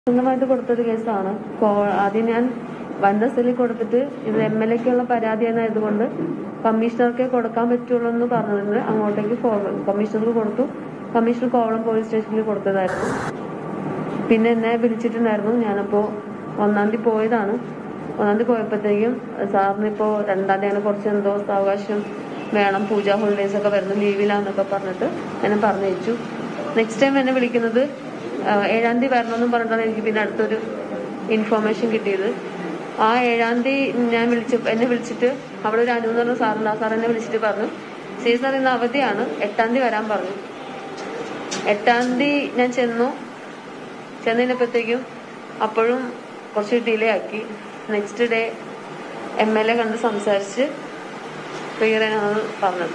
സ്വന്തമായിട്ട് കൊടുത്തൊരു കേസാണ് കോ- ആദ്യം ഞാൻ വനിതാ കൊടുത്തിട്ട് ഇത് എം എൽ എക്കുള്ള പരാതി എന്നായതുകൊണ്ട് കമ്മീഷണർക്ക് കൊടുക്കാൻ പറ്റുള്ളൂ എന്ന് പറഞ്ഞിട്ടുണ്ട് അങ്ങോട്ടേക്ക് ഫോർവേഡ് കമ്മീഷണർക്ക് കൊടുത്തു കമ്മീഷണർ കോവളം പോലീസ് സ്റ്റേഷനിൽ കൊടുത്തതായിരുന്നു പിന്നെ എന്നെ വിളിച്ചിട്ടുണ്ടായിരുന്നു ഞാനപ്പോൾ ഒന്നാം തീയതി പോയതാണ് ഒന്നാം തീയതി പോയപ്പോഴത്തേക്കും സാറിന് ഇപ്പോൾ രണ്ടാം തീയതി അങ്ങനെ കുറച്ച് എന്തോ സാവകാശം വേണം പൂജ ഹോളിഡേയ്സ് ഒക്കെ വരുന്നു ലീവിലാന്നൊക്കെ പറഞ്ഞിട്ട് എന്നെ പറഞ്ഞയച്ചു നെക്സ്റ്റ് ടൈം എന്നെ വിളിക്കുന്നത് ആ, ഏഴാം തീയതി വരണമെന്നും പറഞ്ഞിട്ടാണ് എനിക്ക് പിന്നെ അടുത്തൊരു ഇൻഫോർമേഷൻ കിട്ടിയത് ആ ഏഴാം തീയതി ഞാൻ വിളിച്ച് എന്നെ വിളിച്ചിട്ട് അവിടെ ഒരു അനു എന്ന് പറഞ്ഞ സാറുണ്ട് ആ സാർ എന്നെ വിളിച്ചിട്ട് പറഞ്ഞു സി സാർ ഇന്ന് അവധിയാണ് എട്ടാം തീയതി വരാൻ പറഞ്ഞു എട്ടാം തീയതി ഞാൻ ചെന്നു ചെന്നതിനപ്പോഴത്തേക്കും അപ്പോഴും കുറച്ച് ഡിലേ ആക്കി next day M L A കണ്ട് സംസാരിച്ച് ക്ലിയർ ചെയ്യാനാണ് പറഞ്ഞത്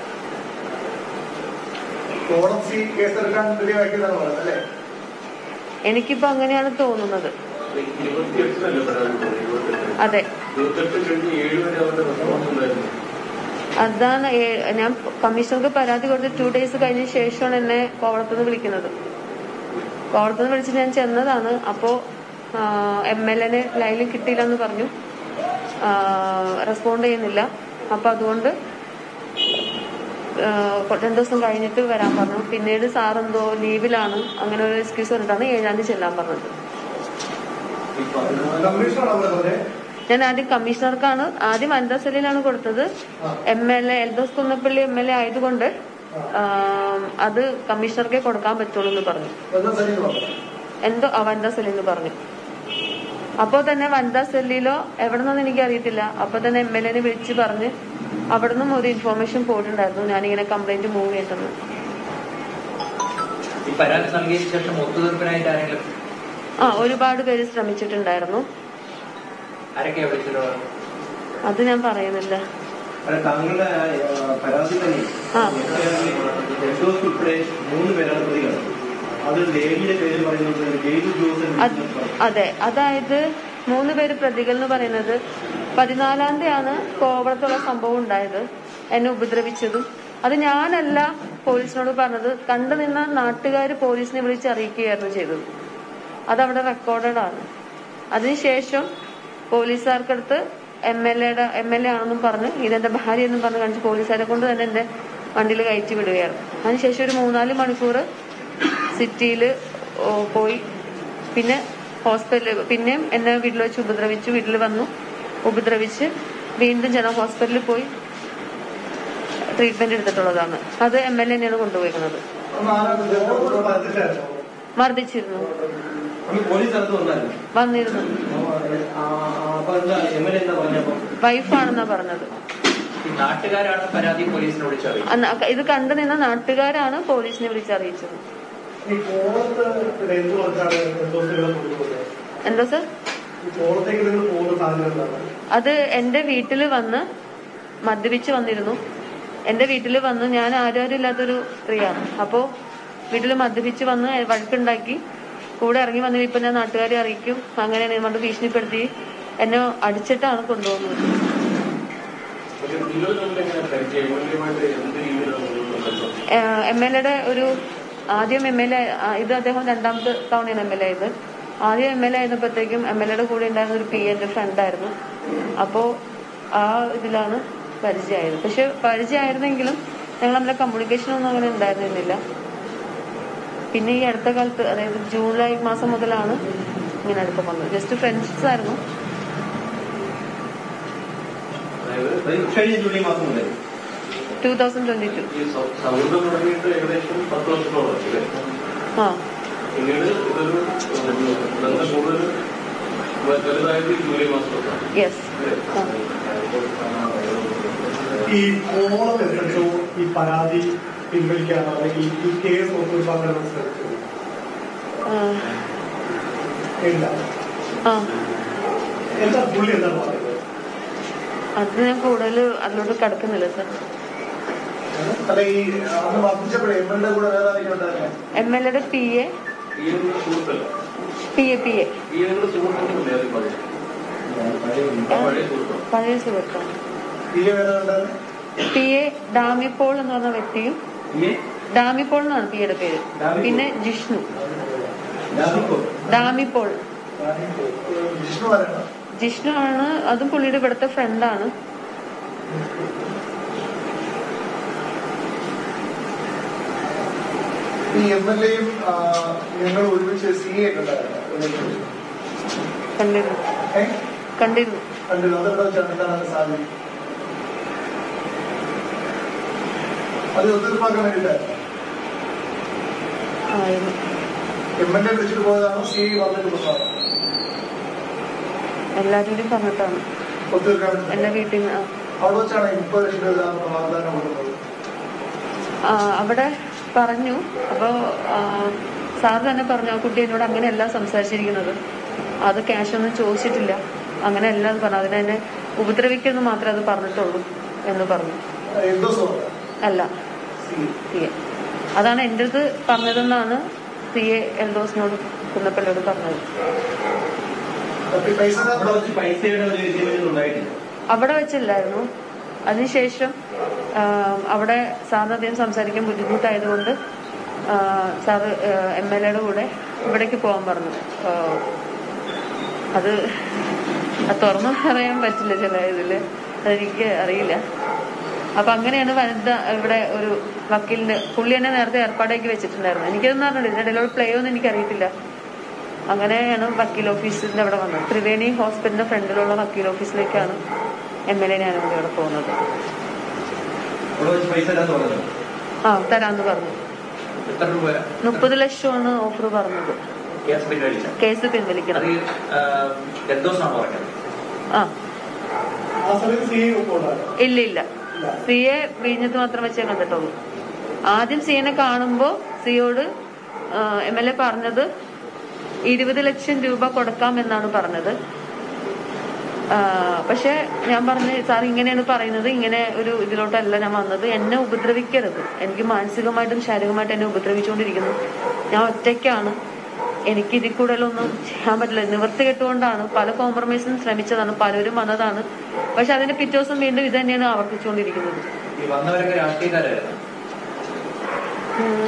കോടതി കേസെടുക്കാൻ റെഡിയാക്കിയതാണ് പറഞ്ഞത് അല്ലേ എനിക്കിപ്പോ അങ്ങനെയാണ് തോന്നുന്നത് ഇരുപത്തിയെട്ടിനല്ലേ പരാതി കൊടുത്തത്? ഇരുപത്തെട്ട്. അതെ ഇരുപത്തെട്ട് കഴിഞ്ഞ് ഏഴ് വരെ അവരുടെ റെസ്പോൺസ് ഉണ്ടായിരുന്നു അതാണ് ഏ- ഞാൻ കമ്മീഷണർക്ക് പരാതി കൊടുത്ത് ടു ഡേയ്സ് കഴിഞ്ഞ ശേഷമാണ് എന്നെ കോവളത്തുനിന്ന് വിളിക്കുന്നത് കോവളത്തുനിന്ന് വിളിച്ച് ഞാൻ ചെന്നതാണ് അപ്പോ എം എൽ എനെ ലൈനിൽ കിട്ടിയില്ല എന്ന് പറഞ്ഞു റെസ്പോണ്ട് ചെയ്യുന്നില്ല അപ്പൊ അതുകൊണ്ട് ആ, രണ്ടു ദിവസം കഴിഞ്ഞിട്ട് വരാൻ പറഞ്ഞു പിന്നീട് സാർ എന്തോ ലീവിലാണ് അങ്ങനെ ഒരു എക്സ്ക്യൂസ് പറഞ്ഞിട്ടാണ് ഏഴാം തീയതി ചെല്ലാൻ പറഞ്ഞത് കമ്മീഷണർ അവിടെ പറഞ്ഞത് ഞാൻ ആദ്യം കമ്മീഷണർക്കാണ് ആദ്യം വനിതാ സെല്ലിലാണ് കൊടുത്തത് M L A Eldhose Kunnappilly M L A ആയതുകൊണ്ട് ആം, അത് കമ്മീഷണർക്കേ കൊടുക്കാൻ പറ്റുള്ളൂ എന്ന് പറഞ്ഞു എന്താ സരി പറഞ്ഞു എന്തോ ആ വനിതാ സെല്ലിന്ന് പറഞ്ഞു അപ്പോൾ തന്നെ വനിതാ സെല്ലിലോ എവിടെ നിന്നൊന്നും എനിക്ക് അറിയത്തില്ല അപ്പൊ തന്നെ എം എൽ എനെ വിളിച്ച് പറഞ്ഞ് അവിടെ നിന്നും ഒരു ഇൻഫോർമേഷൻ പോയിട്ടുണ്ടായിരുന്നു ഞാനിങ്ങനെ കംപ്ലൈന്റ് മൂവ് ചെയ്തിട്ടെന്ന് ഈ പരാതി നൽകിയതിനു ശേഷം ഒത്തുതീർപ്പിനായിട്ട് ആരെങ്കിലും ആ ഒരുപാട് പേര് ശ്രമിച്ചിട്ടുണ്ടായിരുന്നു ആരൊക്കെയാ വിളിച്ചത് അത് ഞാൻ പറയുന്നില്ല അല്ല താങ്കളുടെ ആ, പരാതി തന്നെ ആ. എൽദോസ് ഉൾപ്പെടെ മൂന്ന് പേരാണ് പ്രതികൾ അത് ലേഡിയുടെ പേര് പറയുന്നത് ലേഡി ജോസൻ അത് അതെ അതായത് മൂന്ന് പേര് പ്രതികൾ എന്ന് പറയുന്നത് പതിനാലാം തീയതിയാണ് കോവളത്തുള്ള സംഭവം ഉണ്ടായത് എന്നെ ഉപദ്രവിച്ചതും അത് ഞാനല്ല പോലീസിനോട് പറഞ്ഞത് കണ്ടു നിന്ന നാട്ടുകാർ പോലീസിനെ വിളിച്ച് അറിയിക്കുകയായിരുന്നു ചെയ്തത് അതവിടെ റെക്കോർഡഡ് ആണ് അതിനുശേഷം പോലീസുകാർക്കടുത്ത് എം എൽ എയുടെ എം എൽ എ ആണെന്നും പറഞ്ഞ് ഇതെന്റെ ഭാര്യ എന്നും പറഞ്ഞ് കാണിച്ച് പോലീസുകാരെ കൊണ്ട് തന്നെ എന്റെ വണ്ടിയിൽ കയറ്റി വിടുകയായിരുന്നു അതിനുശേഷം ഒരു മൂന്നാല് മണിക്കൂർ സിറ്റിയിൽ പോയി പിന്നെ ഹോസ്പിറ്റലിൽ പിന്നെയും എന്നെ വീട്ടിൽ വെച്ച് ഉപദ്രവിച്ചു വീട്ടിൽ വന്നു ഉപദ്രവിച്ച് വീണ്ടും ജന ഹോസ്പിറ്റലിൽ പോയി ട്രീറ്റ്മെന്റ് എടുത്തിട്ടുള്ളതാണ് അത് എം എൽ എ തന്നെയാണ് കൊണ്ടുപോയിരിക്കുന്നത് ഒന്ന് ആരാണ് പറഞ്ഞിട്ടായിരുന്നു മർദ്ദിച്ചിരുന്നു അന്ന് പോലീസ് സ്ഥലത്ത് വന്നായിരുന്നു വന്നിരുന്നു അപ്പൊ എന്താ എം എൽ എ എന്താ പറഞ്ഞപ്പോ വൈഫാണെന്നാ പറഞ്ഞത് ഈ നാട്ടുകാരാണ് പരാതി പോലീസിനെ വിളിച്ചറിയിച്ചത് അന്ന് ഇത് കണ്ടു നിന്ന നാട്ടുകാരാണ് പോലീസിനെ വിളിച്ചറിയിച്ചത് ഈ കോളത്ത് എന്ത് പറഞ്ഞാണ് എൽദോസുകളെ കൊടുക്കുന്നത് എന്താ സർ ഈ കോളത്തേക്ക് നിങ്ങൾ പോകുന്ന സാധനം എന്താണ് അത് എന്റെ വീട്ടിൽ വന്ന് മദ്യപിച്ച് വന്നിരുന്നു എന്റെ വീട്ടിൽ വന്ന് ഞാൻ ആരും ഇല്ലാത്തൊരു സ്ത്രീയാണ് അപ്പോ വീട്ടിൽ മദ്യപിച്ച് വന്ന് വഴക്കുണ്ടാക്കി കൂടെ ഇറങ്ങി വന്നിട്ട് ഇപ്പൊ ഞാൻ നാട്ടുകാരെ അറിയിക്കും അങ്ങനെ കൊണ്ട് ഭീഷണിപ്പെടുത്തി എന്നെ അടിച്ചിട്ടാണ് കൊണ്ടുപോകുന്നത് പക്ഷെ നിങ്ങൾ തമ്മിൽ എങ്ങനെ പരിചയം മൂല്യമായിട്ട് എന്ത് രീതിയിലാണ് നിങ്ങൾ ബന്ധം എം എൽ എയുടെ ഒരു ആദ്യം എം എൽ എ ഇത് അദ്ദേഹം രണ്ടാമത്തെ തവണയാണ് എം എൽ എ ആയത് ആദ്യം എം എൽ എ ആയിരുന്നപ്പോഴത്തേക്കും എം എൽ എയുടെ കൂടെ ഉണ്ടായിരുന്ന ഒരു പി എന്റെ ഫ്രണ്ടായിരുന്നു അപ്പോ ആ ഇതിലാണ് പരിചയമായത് പക്ഷെ പരിചയമായിരുന്നെങ്കിലും ഞങ്ങൾ തമ്മിലെ കമ്മ്യൂണിക്കേഷൻ ഒന്നും അങ്ങനെ ഉണ്ടായിരുന്നില്ല പിന്നെ ഈ അടുത്ത കാലത്ത് അതായത് ജൂലൈ മാസം മുതലാണ് ഇങ്ങനെ അടുപ്പം വന്നത് ജസ്റ്റ് ഫ്രണ്ട്സ് ആയിരുന്നു അതായത് കഴിഞ്ഞ ജൂലൈ മാസം മുതൽ ടൂ തൗസൻഡ് ട്വന്റി ടു ഈ സൗ- സൗഹൃദം തുടങ്ങിയിട്ട് ഏകദേശം പത്ത് വർഷത്തോളം അല്ലേ ആ പിന്നീട് ഇതൊരു ഉം, ബന്ധം കൂടുതൽ വ- വലുതായത് ഈ ജൂലൈ മാസത്തോട്ടാണ് യെസ് ആ ഈ കോളം എത്രയോ ഈ പരാതി പിൻവലിക്കാൻ അല്ലെങ്കിൽ ഈ കേസ് ഒത്തുതീർപ്പാക്കാൻ ശ്രമിച്ചു ആ, ഇല്ല ആ എന്താ പുള്ളി എന്താണ് പറയുന്നത് അത് ഞാൻ കൂടുതൽ അതിലോട്ട് കടക്കുന്നില്ല സർ അല്ല ഈ അന്ന് വർദ്ധിച്ചപ്പോഴേ എം എൽ എ കൂടെ വേറെ ആരെങ്കിലും ഉണ്ടായിരുന്നു എം എൽ എയുടെ പി എ ഈ ഒരു സുഹൃത്തല്ല പി എ പി എ ഈ ഒരു സുഹൃത്തുക്കളല്ലേ അത് പറഞ്ഞത് പഴയ സുഹൃത്താണ് പഴയ സുഹൃത്താണ് പി എ വേറെ ഉണ്ടായിരുന്നു പി എ ഡാമിപ്പോൾ എന്ന് പറഞ്ഞ വ്യക്തിയും ഈ ഡാമിപ്പോൾ എന്നാണ് പി എയുടെ പേര് ഡാമിപ്പോൾ. പിന്നെ ജിഷ്ണു ഡാമിക്കോ ഡാമി പോൾ വിഷ്ണു ആരാണ് ജിഷ്ണു ആണ് അതും പുള്ളിയുടെ ഇവിടുത്തെ ഫ്രണ്ടാണ് ഈ എം എൽ എയും ഞങ്ങൾ ഒരുമിച്ച് സി എ കണ്ടായിരുന്നു കണ്ടിരുന്നു ഏഹ് കണ്ടിരുന്നു കണ്ടിരുന്നു അതെവിടെ വെച്ചാണ് എന്താണ് സാധ്യത അത് ഒത്തുതീർപ്പാക്കാൻ വേണ്ടിയിട്ടായിരുന്നു ആയിരുന്നു എം എൽ എ വിളിച്ചിട്ട് പോയതാണോ സി ഐ വന്നിട്ട് പോയതാണോ എല്ലാവരോടും പറഞ്ഞിട്ടാണ് ഒത്തുതീർക്കാൻ വേണ്ടി എന്റെ വീട്ടിൽ നിന്ന് അവിടെ വെച്ചാണ് മുപ്പത് ലക്ഷം രൂപ വാഗ്ദാനം കൊടുക്കുന്നത് ആ, അവിടെ പറഞ്ഞു അപ്പോ ആ, സാർ തന്നെ പറഞ്ഞു ആ കുട്ടി എന്നോട് അങ്ങനെയല്ല സംസാരിച്ചിരിക്കുന്നത് അത് ക്യാഷ് ഒന്നും ചോദിച്ചിട്ടില്ല അങ്ങനെയല്ല എന്ന് പറഞ്ഞു അതിനെ എന്നെ ഉപദ്രവിക്കുമെന്ന് മാത്രമേ അത് പറഞ്ഞിട്ടുള്ളൂ എന്ന് പറഞ്ഞു എന്തോ സോറി അല്ല സി സി എ അതാണ് എൻ്റെ അടുത്ത് പറഞ്ഞതെന്നാണ് സി എ എൽദോസിനോട് കുന്നപ്പള്ളിയോട് പറഞ്ഞത് പൈസ അവിടെ വെച്ച് പൈസയുടെ ഒരു എഗ്രിമെന്റ് ഉണ്ടായിട്ടില്ല അവിടെ വെച്ചില്ലായിരുന്നു അതിനുശേഷം ആ, അവിടെ സാറിന് അധികം സംസാരിക്കാൻ ബുദ്ധിമുട്ടായതുകൊണ്ട് ആ, സാറ് എം എൽ എയുടെ കൂടെ ഇവിടേക്ക് പോകാൻ പറഞ്ഞു ആ, അത് അത് തുറന്നു പറയാൻ പറ്റില്ല ചില ഇതില് അതെനിക്ക് അറിയില്ല അപ്പൊ അങ്ങനെയാണ് വനിത ഇവിടെ ഒരു വക്കീലിന് പുള്ളി എന്നെ നേരത്തെ ഏർപ്പാടാക്കി വെച്ചിട്ടുണ്ടായിരുന്നു എനിക്കൊന്നും അറിഞ്ഞില്ല ഇതിനിടയിലുള്ള പ്ലേ ഒന്നും എനിക്കറിയത്തില്ല അങ്ങനെയാണ് വക്കീൽ ഓഫീസിന്റെ അവിടെ വന്നത് ത്രിവേണി ഹോസ്പിറ്റലിന്റെ ഫ്രണ്ടിലുള്ള വക്കീൽ ഓഫീസിലേക്കാണ് എം എൽ എ ഞാനും കൂടി അവിടെ പോകുന്നത് അവിടെ വെച്ച് പൈസ എല്ലാം തുറന്നു ആ തരാന്ന് പറഞ്ഞു എത്ര രൂപ മുപ്പത് ലക്ഷമാണ് ഓഫർ പറഞ്ഞത് കേസ് പിൻവലിച്ച കേസ് അത് പിൻവലിക്കണം എന്തോസാണ് പറഞ്ഞത് ആ ആ സമയത്ത് സി ഐ ഒപ്പമുണ്ടായിരുന്നു ഇല്ല ഇല്ല സി എ വിഴിഞ്ഞത്ത് മാത്രം വെച്ചേ കണ്ടിട്ടുള്ളൂ ആദ്യം സിയെ കാണുമ്പോ സിയോട് എം എൽ എ പറഞ്ഞത് ഇരുപത് ലക്ഷം രൂപ കൊടുക്കാം എന്നാണ് പറഞ്ഞത് ആ, പക്ഷെ ഞാൻ പറഞ്ഞു സാർ ഇങ്ങനെയാണ് പറയുന്നത് ഇങ്ങനെ ഒരു ഇതിലോട്ടല്ല ഞാൻ വന്നത് എന്നെ ഉപദ്രവിക്കരുത് എനിക്ക് മാനസികമായിട്ടും ശാരീരികമായിട്ടും എന്നെ ഉപദ്രവിച്ചുകൊണ്ടിരിക്കുന്നു ഞാൻ ഒറ്റയ്ക്കാണ് എനിക്ക് ഇതിൽ കൂടുതലൊന്നും ചെയ്യാൻ പറ്റില്ല നിവർത്തി കെട്ടുകൊണ്ടാണ് പല കോംപ്രമൈസിനും ശ്രമിച്ചതാണ് പലരും വന്നതാണ് പക്ഷെ അതിന്റെ പിറ്റേ ദിവസം വീണ്ടും ഇത് തന്നെയാണ് ആവർത്തിച്ചുകൊണ്ടിരിക്കുന്നത് ഈ വന്നവരൊക്കെ രാഷ്ട്രീയക്കാരായിരുന്നു ഉം.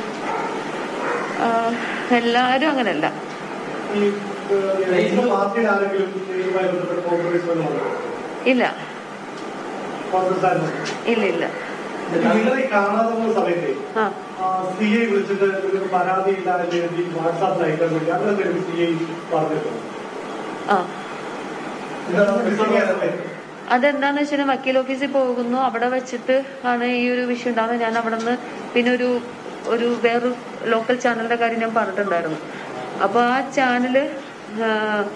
ആ, എല്ലാരും അങ്ങനല്ല ഈ ഏഹ്, പാർട്ടിയിൽ ആരെങ്കിലും ഇതുമായി ബന്ധപ്പെട്ട് കോൺഗ്രസ് വന്നോ ഇല്ല കോൺഗ്രസ് ആയിരുന്നു ഇല്ല ഇല്ല നിങ്ങളെ കാണാതെ പോകുന്ന സമയത്ത് ആ സി ഐ വിളിച്ചിട്ട് നിങ്ങൾക്ക് പരാതി ഇല്ല എന്ന് എഴുതി വാട്സാപ്പിൽ അയക്കാൻ വേണ്ടി അങ്ങനെ സി ഐ പറഞ്ഞിട്ടുണ്ട് ആ എന്താണ് missing ആയ സമയത്ത്? അതെന്താന്ന് വെച്ചാൽ വക്കീൽ ഓഫീസിൽ പോകുന്നു അവിടെ വെച്ചിട്ട് ആണ് ഈ ഒരു വിഷയം ഉണ്ടാകുന്നത് ഞാൻ അവിടെ നിന്ന് പിന്നെ ഒരു ഒരു വേറൊരു ലോക്കൽ ചാനലിന്റെ കാര്യം ഞാൻ പറഞ്ഞിട്ടുണ്ടായിരുന്നു അപ്പൊ ആ ചാനല് ആ,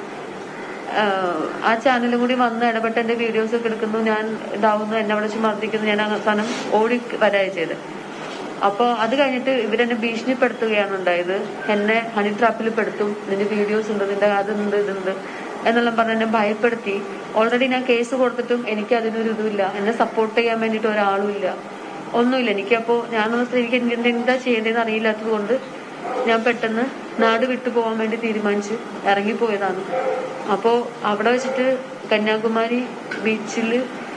ആ, ആ ചാനലും കൂടി വന്ന് ഇടപെട്ട് എന്റെ വീഡിയോസ് ഒക്കെ എടുക്കുന്നു ഞാൻ ഇതാവുന്നു എന്നെ വിളിച്ച് മർദ്ദിക്കുന്നു ഞാൻ അവസാനം ഓടി വരായ ചെയ്ത് അപ്പൊ അത് കഴിഞ്ഞിട്ട് ഇവരെന്നെ ഭീഷണിപ്പെടുത്തുകയാണ് ഉണ്ടായത് എന്നെ ഹണി ട്രാപ്പിൽ പെടുത്തും നിന്റെ വീഡിയോസ് ഉണ്ട് നിന്റെ അതുണ്ട് ഇതുണ്ട് എന്നെല്ലാം പറഞ്ഞ് എന്നെ ഭയപ്പെടുത്തി ഓൾറെഡി ഞാൻ കേസ് കൊടുത്തിട്ടും എനിക്ക് അതിനൊരു ഇതുമില്ല എന്നെ സപ്പോർട്ട് ചെയ്യാൻ വേണ്ടിയിട്ട് ഒരാളും ഇല്ല ഒന്നുമില്ല എനിക്കപ്പോ ഞാനൊന്ന് എനിക്ക് എന്ത് എന്താ ചെയ്യേണ്ടതെന്ന് അറിയില്ലാത്തത് കൊണ്ട് ഞാൻ പെട്ടെന്ന് നാട് വിട്ടു പോകാൻ വേണ്ടി തീരുമാനിച്ച് ഇറങ്ങിപ്പോയതാണ് അപ്പോ അവിടെ വെച്ചിട്ട് കന്യാകുമാരി ബീച്ചിൽ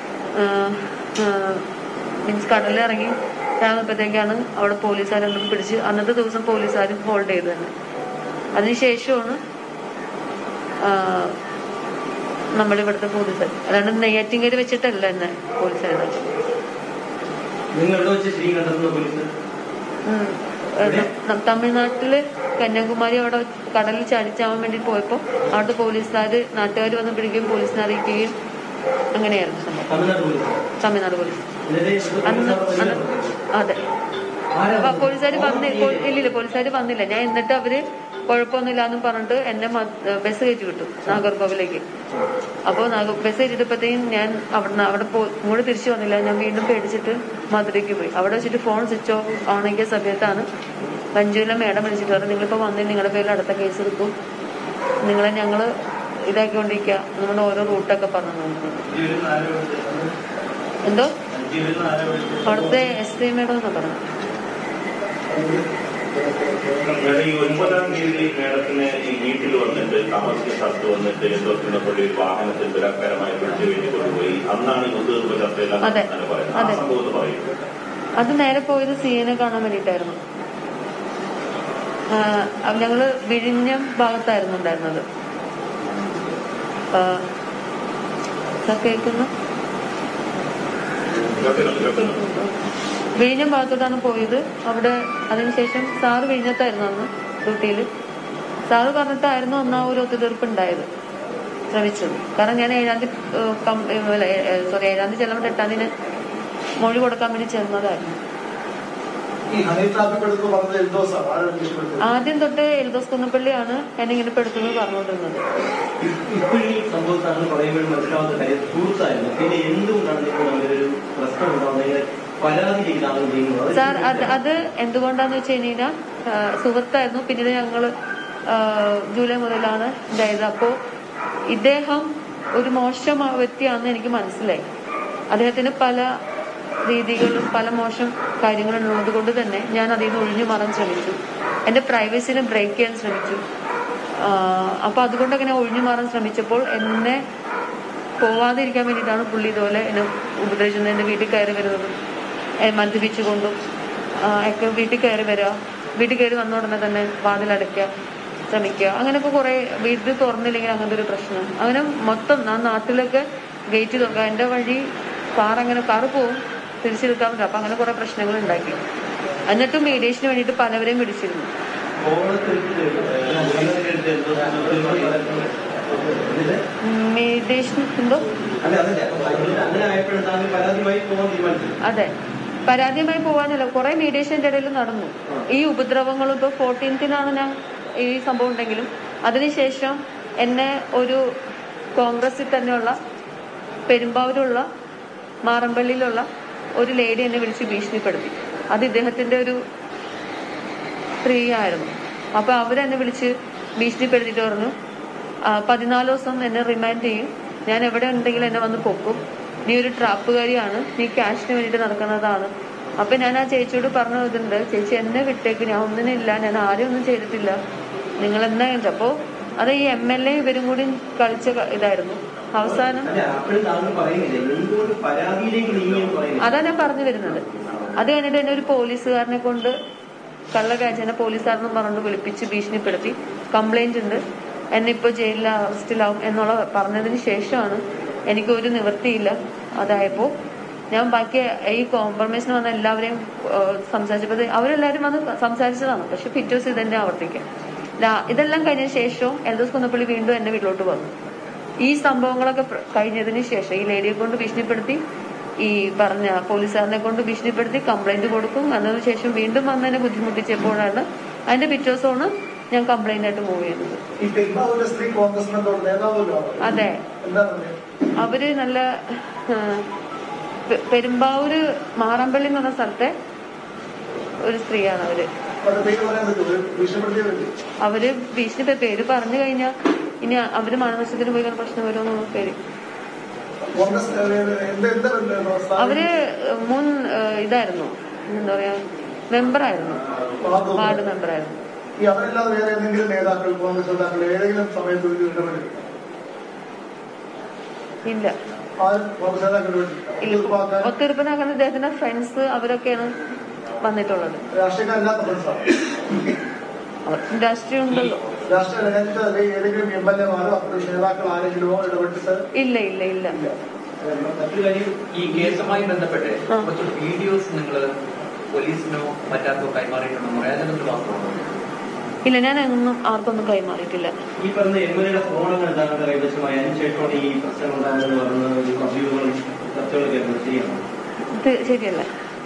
മീൻസ് കടലിൽ ഇറങ്ങി ഇറങ്ങുമ്പോഴത്തേക്കാണ് അവിടെ പോലീസുകാരൊന്നും പിടിച്ച് അന്നത്തെ ദിവസം പോലീസുകാർ ഹോൾഡ് ചെയ്ത് തന്നെ അതിനുശേഷമാണ് ആ, നമ്മുടെ ഇവിടുത്തെ പോലീസുകാർ അല്ലാണ്ട് നെയ്യാറ്റിങ്കര് വെച്ചിട്ടല്ല എന്നെ പോലീസുകാരുടെ നിങ്ങൾ എവിടെ വെച്ച് ശ്രീ കണ്ടെത്തുന്ന പോലീസ് ഉം. ഏഹ് ന- തമിഴ്നാട്ടില് കന്യാകുമാരി അവിടെ കടലിൽ ചാടിച്ചാവാൻ വേണ്ടി പോയപ്പോ അവിടുത്തെ പോലീസുകാര് നാട്ടുകാർ വന്ന് പിടിക്കുകയും പോലീസിനെ അറിയിക്കുകയും അങ്ങനെയായിരുന്നു സംഭവം തമിഴ്നാട് പോലീസ് തമിഴ്നാട് പോലീസ് എന്നിട്ട് അന്ന് അന്ന് അതെ ആരാ അപ്പൊ പോലീസുകാർ വന്നി പോ- ഇല്ലില്ല പോലീസുകാർ വന്നില്ല ഞാൻ എന്നിട്ട് അവര് കുഴപ്പമൊന്നുമില്ല എന്ന് പറഞ്ഞിട്ട് എന്നെ മ- ബസ് കയറ്റി വിട്ടു നാഗർകോവിലേക്ക് അപ്പോൾ നാഗ ബസ് കയറ്റിട്ടപ്പോഴത്തേക്കും ഞാൻ അവിടെ അവിടെ പോ ഇങ്ങോട്ട് തിരിച്ചു വന്നില്ല ഞാൻ വീണ്ടും പേടിച്ചിട്ട് മധുരയ്ക്ക് പോയി അവിടെ വെച്ചിട്ട് ഫോൺ സ്വിച്ച് ഓഫ് ആണെങ്കിൽ സമയത്താണ് മഞ്ജുവിലെ മേഡം വിളിച്ചിട്ട് പറഞ്ഞു നിങ്ങളിപ്പോൾ വന്നിട്ട് നിങ്ങളുടെ പേരിൽ അടുത്ത കേസ് എടുക്കും നിങ്ങളെ ഞങ്ങൾ ഇതാക്കിക്കൊണ്ടിരിക്കുക നമ്മുടെ ഓരോ റൂട്ടൊക്കെ പറഞ്ഞു തന്നു. എന്തോ അവിടുത്തെ എസ് ഐ മേഡം എന്ന് പറഞ്ഞു മേഡം ഈ ഒൻപതാം തീയതി മേഡത്തിന് ഈ വീട്ടിൽ വന്നിട്ട് താമസിച്ച സ്ഥലത്ത് വന്നിട്ട് എന്തോക്കുന്ന പള്ളി ഒരു വാഹനത്തിൽ ബലാത്കാരമായി പിടിച്ചു വേണ്ടി കൊണ്ടുപോയി അന്നാണ് ഈ ഒത്തുതീർപ്പ് ചർച്ചയെല്ലാം അതെ. അങ്ങനെ പറയുന്നത് ആ അതെ. സംഭവത്ത് പറയുന്നത് അത് നേരെ പോയത് സി എനെ കാണാൻ വേണ്ടിയിട്ടായിരുന്നു ആ, ഞങ്ങള് വിഴിഞ്ഞം ഭാഗത്തായിരുന്നു ഉണ്ടായിരുന്നത് ആ, സാർ കേൾക്കുന്നു വിഴിഞ്ഞം ഭാഗത്തോട്ടാണ് പോയത് അവിടെ അതിനുശേഷം സാറ് വിഴിഞ്ഞത്തായിരുന്നു അന്ന് ഡ്യൂട്ടിയിൽ സാറ് പറഞ്ഞിട്ടായിരുന്നു അന്ന് ആ ഒരു ഒത്തുതീർപ്പ് ഉണ്ടായത് ശ്രമിച്ചത് കാരണം ഞാൻ ഏഴാം തീയതി സോറി ഏഴാം തീയതി ചെല്ലുമ്പോൾ എട്ടാം തീയതി മൊഴി കൊടുക്കാൻ വേണ്ടി ചെന്നതായിരുന്നു ഈ ഹണി ട്രാഫിക് എടുത്ത് പറഞ്ഞത് എൽദോസാണ് ആരാണ് ഭീഷണിപ്പെടുത്തിയത് ആദ്യം തൊട്ട് എൽദോസ് കുന്നപ്പള്ളിയാണ് എന്നെ ഇങ്ങനെ പെടുത്തുന്നത് പറഞ്ഞുകൊണ്ടിരുന്നത് ഇപ്പോഴും ഈ സംഭവത്താണ് പറയുമ്പോൾ മനസ്സിലാവുന്ന കാര്യം സുഹൃത്തായിരുന്നു പിന്നെ എന്തുകൊണ്ടാണ് ഇപ്പോൾ നമ്മളൊരു പ്രശ്നം ഉണ്ടാവുന്നത് പരാതിയിലേക്ക് താങ്കൾ ചെയ്യുന്നത് സാർ അത് അത് എന്തുകൊണ്ടാന്ന് വെച്ച് കഴിഞ്ഞാൽ സുഹൃത്തായിരുന്നു പിന്നീട് ഞങ്ങള് ആ, ജൂലൈ മുതലാണ് ഇതായത് അപ്പോ ഇദ്ദേഹം ഒരു മോശം വ്യക്തിയാണെന്ന് എനിക്ക് മനസ്സിലായി അദ്ദേഹത്തിന് പല രീതികളും പല മോശം കാര്യങ്ങളും ഉള്ളത് കൊണ്ട് തന്നെ ഞാൻ അതിൽ നിന്ന് ഒഴിഞ്ഞു മാറാൻ ശ്രമിച്ചു എന്റെ പ്രൈവസിനെ ബ്രേക്ക് ചെയ്യാൻ ശ്രമിച്ചു ആ, അപ്പൊ അതുകൊണ്ട് അങ്ങനെ ഒഴിഞ്ഞു മാറാൻ ശ്രമിച്ചപ്പോൾ എന്നെ പോവാതിരിക്കാൻ വേണ്ടിയിട്ടാണ് പുള്ളി ഇതുപോലെ എന്നെ ഉപദേശിച്ചത് എന്റെ വീട്ടിൽ കയറി വരുന്നതും എ, മദ്യപിച്ചുകൊണ്ടും ആ, ഒക്കെ വീട്ടിൽ കയറി വരിക വീട്ടിൽ കയറി വന്ന ഉടനെ തന്നെ വാതിലടയ്ക്കുക ശ്രമിക്കുക അങ്ങനെയൊക്കെ കുറെ വീട് തുറന്നില്ലെങ്കിൽ അങ്ങനത്തെ ഒരു പ്രശ്നം അങ്ങനെ മൊത്തം ആ നാട്ടിലൊക്കെ ഗേറ്റ് തുറക്കുക എന്റെ വഴി കാർ അങ്ങനെ കാറ് പോവും തിരിച്ചെടുക്കാൻ പറ്റും അപ്പൊ അങ്ങനെ കുറെ പ്രശ്നങ്ങൾ ഉണ്ടാക്കി എന്നിട്ടും മീഡിയേഷന് വേണ്ടിയിട്ട് പലവരെയും പിടിച്ചിരുന്നു മീഡിയേഷൻ എന്തോ അല്ല അതല്ല അങ്ങനെ ആയപ്പോഴും താങ്കൾ പരാതിയുമായി പോകാൻ തീരുമാനിച്ചു അതെ പരാതിയുമായി പോകാനല്ല കുറെ മീഡിയേഷന്റെ ഇടയിൽ നടന്നു ഈ ഉപദ്രവങ്ങളും ഇപ്പൊ ഫോർട്ടീൻത്തിനാണ് ഞാൻ ഈ സംഭവം ഉണ്ടെങ്കിലും അതിനുശേഷം എന്നെ ഒരു കോൺഗ്രസിൽ തന്നെയുള്ള പെരുമ്പാവൂരുള്ള മാറമ്പള്ളിയിലുള്ള ഒരു ലേഡി എന്നെ വിളിച്ച് ഭീഷണിപ്പെടുത്തി അത് ഇദ്ദേഹത്തിന്റെ ഒരു സ്ത്രീ ആയിരുന്നു അപ്പൊ അവരെന്നെ വിളിച്ച് ഭീഷണിപ്പെടുത്തിയിട്ട് പറഞ്ഞു "ആ, പതിനാല് ദിവസം എന്നെ റിമാൻഡ് ചെയ്യും ഞാൻ എവിടെ ഉണ്ടെങ്കിലും എന്നെ വന്ന് പൊക്കും നീ ഒരു ട്രാപ്പുകാരിയാണ് നീ ക്യാഷിന് വേണ്ടിയിട്ട് നടക്കുന്നതാണ് അപ്പൊ ഞാൻ ആ ചേച്ചിയോട് പറഞ്ഞു ഇതുണ്ട് ചേച്ചി എന്നെ വിട്ടേക്ക് ഞാൻ ഒന്നിനില്ല ഞാൻ ആരും ഒന്നും ചെയ്തിട്ടില്ല നിങ്ങൾ എന്നാ അപ്പോ അത് ഈ എം എൽ എ ഇവരും കൂടി കളിച്ച ക- ഇതായിരുന്നു അവസാനം അല്ല അപ്പോഴും താങ്കൾ പറയുന്നില്ല എന്തുകൊണ്ട് പരാതിയിലേക്ക് നീങ്ങിയെന്ന് പറയുന്നത് അതാ ഞാൻ പറഞ്ഞു വരുന്നത് അത് കഴിഞ്ഞിട്ട് എന്നെ ഒരു പോലീസുകാരനെ കൊണ്ട് കള്ളക്കാഴ്ചനെ പോലീസുകാരനും പറഞ്ഞു വിളിപ്പിച്ച് ഭീഷണിപ്പെടുത്തി കംപ്ലൈന്റ് ഉണ്ട് എന്നെ ഇപ്പൊ ജയിലിൽ അറസ്റ്റിലാവും എന്നുള്ള പറഞ്ഞതിന് ശേഷമാണ് എനിക്ക് ഒരു നിവൃത്തിയില്ല അതായപ്പോ ഞാൻ ബാക്കി ഈ കോംപ്രമൈസിന് വന്ന എല്ലാവരെയും ഏഹ്, സംസാരിച്ചപ്പോൾ ഇത് അവരെല്ലാവരും വന്ന് സംസാരിച്ചതാണ് പക്ഷെ പിറ്റേ ദിവസം ഇതന്നെ ആവർത്തിക്കാം ലാ- ഇതെല്ലാം കഴിഞ്ഞ ശേഷവും എൽദോസ് കുന്നപ്പള്ളി വീണ്ടും എന്നെ വീട്ടിലോട്ട് വന്നു ഈ സംഭവങ്ങളൊക്കെ പ്ര- കഴിഞ്ഞതിന് ശേഷം ഈ ലേഡിയെ കൊണ്ട് ഭീഷണിപ്പെടുത്തി ഈ പറഞ്ഞ പോലീസുകാരനെ കൊണ്ട് ഭീഷണിപ്പെടുത്തി കംപ്ലൈന്റ് കൊടുക്കും അതിനു ശേഷം വീണ്ടും വന്ന് എന്നെ ബുദ്ധിമുട്ടിച്ചപ്പോഴാണ് അതിന്റെ പിറ്റേ ദിവസമാണ് ഞാൻ കംപ്ലൈന്റ് ആയിട്ട് മൂവ് ചെയ്യുന്നത് ഈ പെരുമ്പാവൂരിലെ സ്ത്രീ കോൺഗ്രസിന്റെ നേതാവല്ലോ അതെ എന്താണ് അവര് നല്ല ആ, പെ- പെരുമ്പാവൂര് മാറമ്പള്ളി എന്ന് പറഞ്ഞ സ്ഥലത്തെ ഒരു സ്ത്രീയാണ് അവര് അവരുടെ പേര് പറയാൻ പറ്റുമോ ഭീഷണിപ്പെടുത്തിയവർക്ക് അവര് ഭീഷണി പേര് പറഞ്ഞു കഴിഞ്ഞാൽ ഇനി അവര് മാനനഷ്ടത്തിന് പോയി കഴിഞ്ഞാൽ പ്രശ്നം വരുമെന്ന് പേര് കോൺഗ്രസ് ഏഹ്, എന്ത് എന്താ സ്ഥാനം? അവര് മുൻ ഏഹ്, ഇതായിരുന്നു എന്താ പറയാ മെമ്പറായിരുന്നു വാർഡ് വാർഡ് മെമ്പറായിരുന്നു ഈ അവരല്ലാതെ വേറെ ഏതെങ്കിലും നേതാക്കൾ കോൺഗ്രസ് നേതാക്കൾ ഏതെങ്കിലും സമയത്ത് ഒരു ഇടപെടൽ ഇല്ല ആരും കോൺഗ്രസ് നേതാക്കൾ ഇല്ല ഇടപെട്ടില്ല ഒത്തിരിപ്പനാക്കുന്ന ഇദ്ദേഹത്തിന്റെ ഫ്രണ്ട്സ് അവരൊക്കെയാണ് വന്നിട്ടുള്ളത് രാഷ്ട്രീയക്കാരല്ലാത്ത ഫ്രണ്ട്സാണ് അവർക്ക് രാഷ്ട്രീയം ഉണ്ടല്ലോ രാഷ്ട്രീയ രംഗത്ത് അല്ലെങ്കിൽ ഏതെങ്കിലും എം എൽ എമാരോ അപ്പോഴും നേതാക്കൾ ആരെങ്കിലുമോ ഇടപെട്ടിട്ട് ഇല്ല ഇല്ല ഇല്ല ഇല്ല മറ്റൊരു കാര്യം ഈ കേസുമായി ബന്ധപ്പെട്ട് ആ. കുറച്ച് വീഡിയോസ് നിങ്ങൾ പോലീസിനോ മറ്റാർക്കോ കൈമാറിയിട്ടുണ്ടോ പറയാൻ അതിനകത്ത് വാസ്തവമാണോ ഇല്ല ഞാൻ ഒന്നും ആർക്കൊന്നും കൈമാറിയിട്ടില്ല ഈ പറഞ്ഞ എം എൽ എയുടെ ഫോണുകൾ താങ്കളുടെ കൈവശമായി അതിനുശേഷമാണ് ഈ പ്രശ്നം ഉണ്ടാകുന്നത് പറഞ്ഞ ഒരു അഭ്യൂഹങ്ങളും ചർച്ചകളൊക്കെ ആയിരുന്നു. ശരിയാണോ ഇത് ശരിയല്ല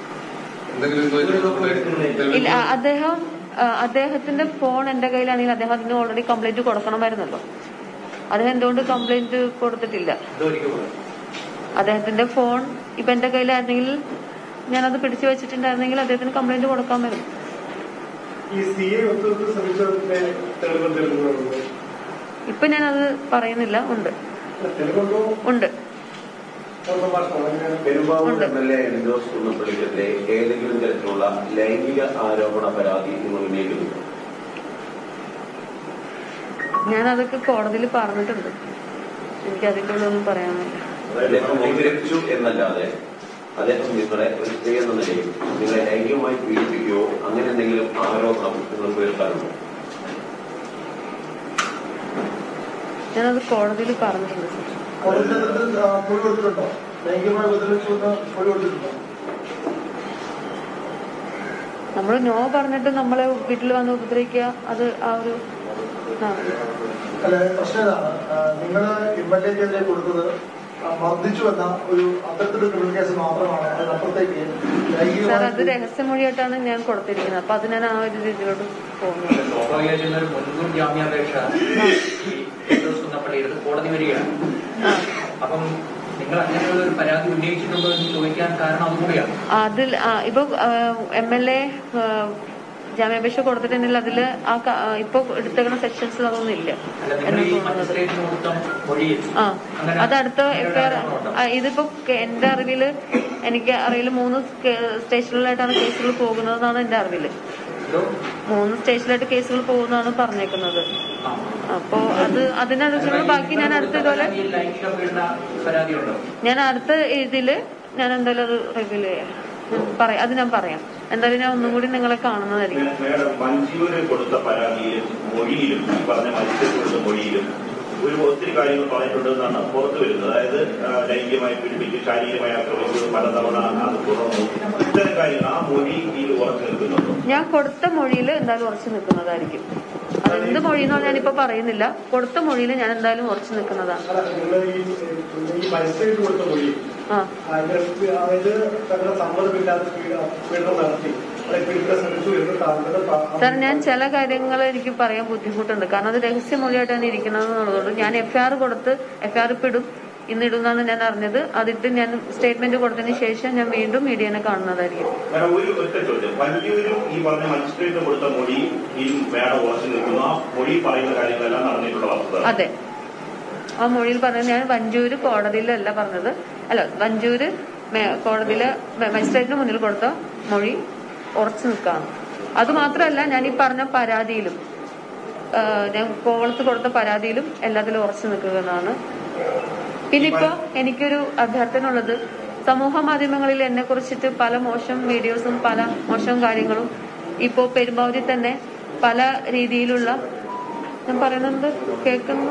ഇല്ല ആ, അദ്ദേഹം ആ, അദ്ദേഹത്തിന്റെ ഫോൺ എന്റെ കയ്യിലാണെങ്കിൽ അദ്ദേഹം അതിന് ഓൾറെഡി കംപ്ലൈന്റ് കൊടുക്കണമായിരുന്നല്ലോ അദ്ദേഹം എന്തുകൊണ്ട് കംപ്ലൈന്റ് കൊടുത്തിട്ടില്ല ഇതൊരിക്കൽ പോലും അദ്ദേഹത്തിന്റെ ഫോൺ ഇപ്പൊ എന്റെ കയ്യിലായിരുന്നെങ്കിൽ ഞാനത് പിടിച്ചു വെച്ചിട്ടുണ്ടായിരുന്നെങ്കിൽ അദ്ദേഹത്തിന് കംപ്ലൈന്റ് കൊടുക്കാമായിരുന്നു ഈ സി എ ഒത്തുതീർപ്പ് ശ്രമിച്ചതിന്റെ തെളിവ് തെളിവുകളുണ്ട് ഇപ്പൊ ഞാനത് പറയുന്നില്ല ഉണ്ട് തെളിവുണ്ടോ ഉണ്ട് സംഭാഷണം അങ്ങനെ പെരുമ്പാവൂർ ഉണ്ട്. എം എൽ എ എൻഡോസ് കുന്നപ്പള്ളിക്കെതിരെ ഏതെങ്കിലും തരത്തിലുള്ള ലൈംഗിക ആരോപണ പരാതി നിങ്ങൾ ഉന്നയിക്കുന്നുണ്ടോ ഞാൻ അതൊക്കെ കോടതിയിൽ പറഞ്ഞിട്ടുണ്ട് എനിക്ക് അതിൻ്റെ ഉള്ളൊന്നും പറയാനില്ല അദ്ദേഹം വ്യതിരക്ഷിച്ചു എന്നല്ലാതെ അദ്ദേഹം നിങ്ങളെ ഒരു സ്ത്രീ എന്ന നിലയിൽ നിങ്ങളെ ലൈംഗികമായി പീഡിപ്പിക്കുകയോ അങ്ങനെ എന്തെങ്കിലും ആരോപണം നിങ്ങൾ കേൾക്കാറുണ്ടോ ഞാനത് കോടതിയിൽ പറഞ്ഞിട്ടുണ്ട് സർ കോടതിയിൽ മൊഴി കൊടുത്തിട്ടുണ്ടോ ലൈംഗികമായി ഉപദ്രവിച്ചു എന്ന് മൊഴി കൊടുത്തിട്ടുണ്ടോ നമ്മൾ നോ പറഞ്ഞിട്ട് നമ്മളെ വീട്ടിൽ വന്ന് ഉപദ്രവിക്കുക അത് ആ ഒരു ഇതാണ് അല്ല പ്രശ്നം ഇതാണ് നിങ്ങൾ ഇമ്മറ്റേക്കെതിരെ കൊടുത്തത് ആ, മർദ്ദിച്ചു എന്ന ഒരു അത്തരത്തിലൊരു ക്രിമിനൽ കേസ് മാത്രമാണ് അതിനപ്പുറത്തേക്ക് സാർ അത് ലൈംഗികമായി രഹസ്യമൊഴിയായിട്ടാണ് ഞാൻ കൊടുത്തിരിക്കുന്നത് അപ്പൊ അത് ഞാൻ ആ ഒരു രീതിയിലോട്ട് പോകുന്നത് സ്വാഭാവികമായിട്ടും ഒരു മുൻകൂർ ജാമ്യാപേക്ഷ ഈ ഫിറോസ് കുന്നപ്പള്ളിയുടെ കോടതി വരികയാണ് ആ അപ്പം നിങ്ങൾ അങ്ങനെയുള്ള ഒരു പരാതി ഉന്നയിച്ചിട്ടുണ്ടോ എന്ന് ചോദിക്കാൻ കാരണം അതുകൂടിയാണ് അതിൽ ആ, ഇപ്പൊ എം എൽ എ ജാമ്യാപേക്ഷ കൊടുത്തിട്ടുണ്ടെങ്കിൽ അതില് ആ ക- ആ, ഇപ്പൊ എടുത്തേക്കുന്ന സെക്ഷൻസിൽ അതൊന്നും ഇല്ല അല്ല നിങ്ങൾ എന്ന് ഈ തോന്നുന്നത് മജിസ്ട്രേറ്റിന് കൊടുത്ത മൊഴിയിൽ ആ അങ്ങനെ അത് അടുത്ത അങ്ങനെ ഒരു എഫ്ഐആർ ആരോപണമുണ്ടോ? ഇതിപ്പോ കെ- എന്റെ അറിവില് എനിക്ക് അറിവില് മൂന്ന് കേ- സ്റ്റേഷനിലായിട്ടാണ് കേസുകൾ പോകുന്നതെന്നാണ് എന്റെ അറിവില് ഇതോ? മൂന്ന് സ്റ്റേഷനിലായിട്ട് കേസുകൾ പോകുന്നതാണ് പറഞ്ഞേക്കുന്നത് ആ. അപ്പോ അത് അതിനനുസരിച്ചുള്ള ബാക്കി ഞാൻ അടുത്ത ഇതുപോലെ ഈ ലൈംഗിക പീഡന പരാതിയുണ്ടോ ഞാൻ അടുത്ത ഇതില് ഞാൻ എന്തായാലും അത് റിവീൽ ചെയ്യാം ഞാൻ പറയാം അത് ഞാൻ പറയാം എന്തായാലും ഞാൻ ഒന്നും കൂടി നിങ്ങളെ കാണുന്നതായിരിക്കും മേഡം മഞ്ജുവിന് കൊടുത്ത പരാതിയിലും മൊഴിയിലും ഈ പറഞ്ഞ മത്സ്യം കൊടുത്ത മൊഴിയിലും ഒരു ഒത്തിരി കാര്യങ്ങൾ പറഞ്ഞിട്ടുണ്ടെന്നാണ് പുറത്തു വരുന്നത് അതായത് ആ, ലൈംഗികമായി പീഡിപ്പിച്ച് ശാരീരികമായി ആക്രമിച്ചു പലതവണ അത് തുറന്നു ഇത്തരം കാര്യങ്ങൾ ആ മൊഴിയിൽ ഉറച്ചു നിൽക്കുന്നുണ്ടോ ഞാൻ കൊടുത്ത മൊഴിയിൽ എന്തായാലും ഉറച്ചു നിൽക്കുന്നതായിരിക്കും അതെന്ത് മൊഴിയെന്നോ ഞാനിപ്പോ പറയുന്നില്ല കൊടുത്ത മൊഴിയിൽ ഞാൻ എന്തായാലും ഉറച്ചു നിൽക്കുന്നതാണ് നിങ്ങൾ ഈ ഈ മജിസ്ട്രേറ്റ് കൊടുത്ത മൊഴി ആ അതിന്റെ അതായത് തങ്ങളുടെ സമ്മതമില്ലാത്ത പീഡ- പീഡനം നടത്തി അല്ലെങ്കിൽ പീഡിപ്പിക്കാൻ ശ്രമിച്ചു എന്ന് താങ്കളുടെ പ- സാർ ഞാൻ ചില കാര്യങ്ങൾ എനിക്ക് പറയാൻ ബുദ്ധിമുട്ടുണ്ട് കാരണം അത് രഹസ്യമൊഴിയായിട്ടാണ് ഇരിക്കുന്നത് എന്നുള്ളതുകൊണ്ട് ഞാൻ എഫ്ഐആർ കൊടുത്ത് എഫ്ഐആർ ഇപ്പം ഇടും ഇന്നിടുന്നാണ് ഞാൻ അറിഞ്ഞത് അതിട്ട് ഞാൻ സ്റ്റേറ്റ്മെന്റ് കൊടുത്തതിന് ശേഷം ഞാൻ വീണ്ടും മീഡിയനെ കാണുന്നതായിരിക്കും കാരണം ഒരു ഒറ്റ ചോദ്യം മഞ്ജുവിനും ഈ പറഞ്ഞ മജിസ്ട്രേറ്റ് കൊടുത്ത മൊഴി ഈ മേഡം ഉറച്ചു നിൽക്കുന്നു ആ മൊഴി പറയുന്ന കാര്യങ്ങളെല്ലാം നടന്നിട്ടുള്ള വസ്തുത അതെ ആ മൊഴിയിൽ പറഞ്ഞത് ഞാൻ വഞ്ചൂര് കോടതിയിലല്ല പറഞ്ഞത് അല്ല വഞ്ചൂര് മേ- കോടതിയിലെ മ- മജിസ്ട്രേറ്റിന് മുന്നിൽ കൊടുത്ത മൊഴി ഉറച്ചു നിൽക്കാണ് അത് മാത്രമല്ല ഞാൻ ഈ പറഞ്ഞ പരാതിയിലും ആ, ഞാൻ കോവളത്ത് കൊടുത്ത പരാതിയിലും എല്ലാത്തിലും ഉറച്ചു നിൽക്കുന്നതാണ് പിന്നെ ഇപ്പോ എനിക്കൊരു അഭ്യർത്ഥന ഉള്ളത് സമൂഹ മാധ്യമങ്ങളിൽ എന്നെ കുറിച്ചിട്ട് പല മോശം വീഡിയോസും പല മോശം കാര്യങ്ങളും ഇപ്പോ പെരുമ്പാവൂരിൽ തന്നെ പല രീതിയിലുള്ള ഞാൻ പറയുന്നത് കേൾക്കുന്നു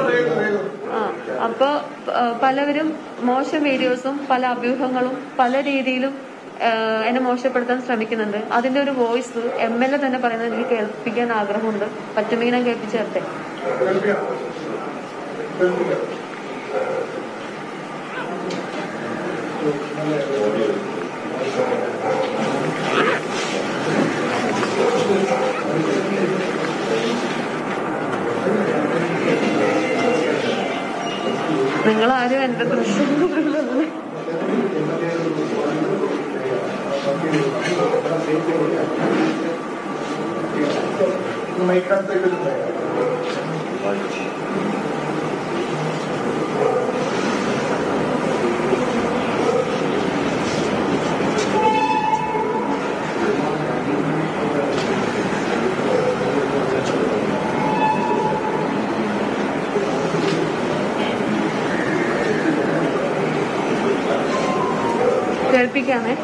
ആ അപ്പൊ ആ, പലവരും മോശം വീഡിയോസും പല അഭ്യൂഹങ്ങളും പല രീതിയിലും ആ, എന്നെ മോശപ്പെടുത്താൻ ശ്രമിക്കുന്നുണ്ട് അതിന്റെ ഒരു വോയിസ് എം എൽ എ തന്നെ പറയുന്നത് എനിക്ക് കേൾപ്പിക്കാൻ ആഗ്രഹമുണ്ട് പറ്റുമെങ്കിൽ ഞാൻ കേൾപ്പിച്ചു തരട്ടെ കേൾപ്പിക്കാം. കേൾപ്പിക്കാം. നിങ്ങൾ ആരും എന്റെ ഡ്രസ്സ് മൈക്കകത്തേക്ക് ഇരുന്നേ. കേൾപ്പിക്കാമേ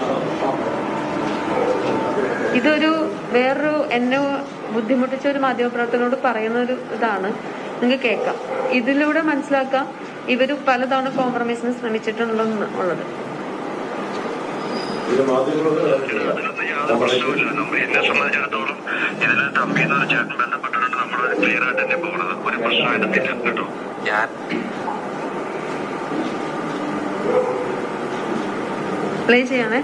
ഇതൊരു വേറൊരു എന്നെ ബുദ്ധിമുട്ടിച്ച ഒരു മാധ്യമപ്രവർത്തകനോട് പറയുന്ന ഒരു ഇതാണ് നിങ്ങൾക്ക് കേൾക്കാം ഇതിലൂടെ മനസ്സിലാക്കാം ഇവര് പലതവണ കോംപ്രമൈസിന് ശ്രമിച്ചിട്ടുണ്ടെന്ന് ഉള്ളത് ഇത് മാധ്യമപ്രവർത്തകർ അതിലൊന്നും യാതൊരു പ്രശ്നവുമില്ല നമ്മൾ എന്നെ സംബന്ധിച്ചിടത്തോളം ഇതിൽ തമ്പി എന്ന് പറഞ്ഞ ചേട്ടൻ ബന്ധപ്പെട്ടിട്ടുണ്ട് നമ്മൾ ക്ലിയർ ആയിട്ട് തന്നെ പോകുന്നത് ഒരു പ്രശ്നമായിട്ടില്ല കേട്ടോ ഞാൻ പ്ലേ ചെയ്യാമേ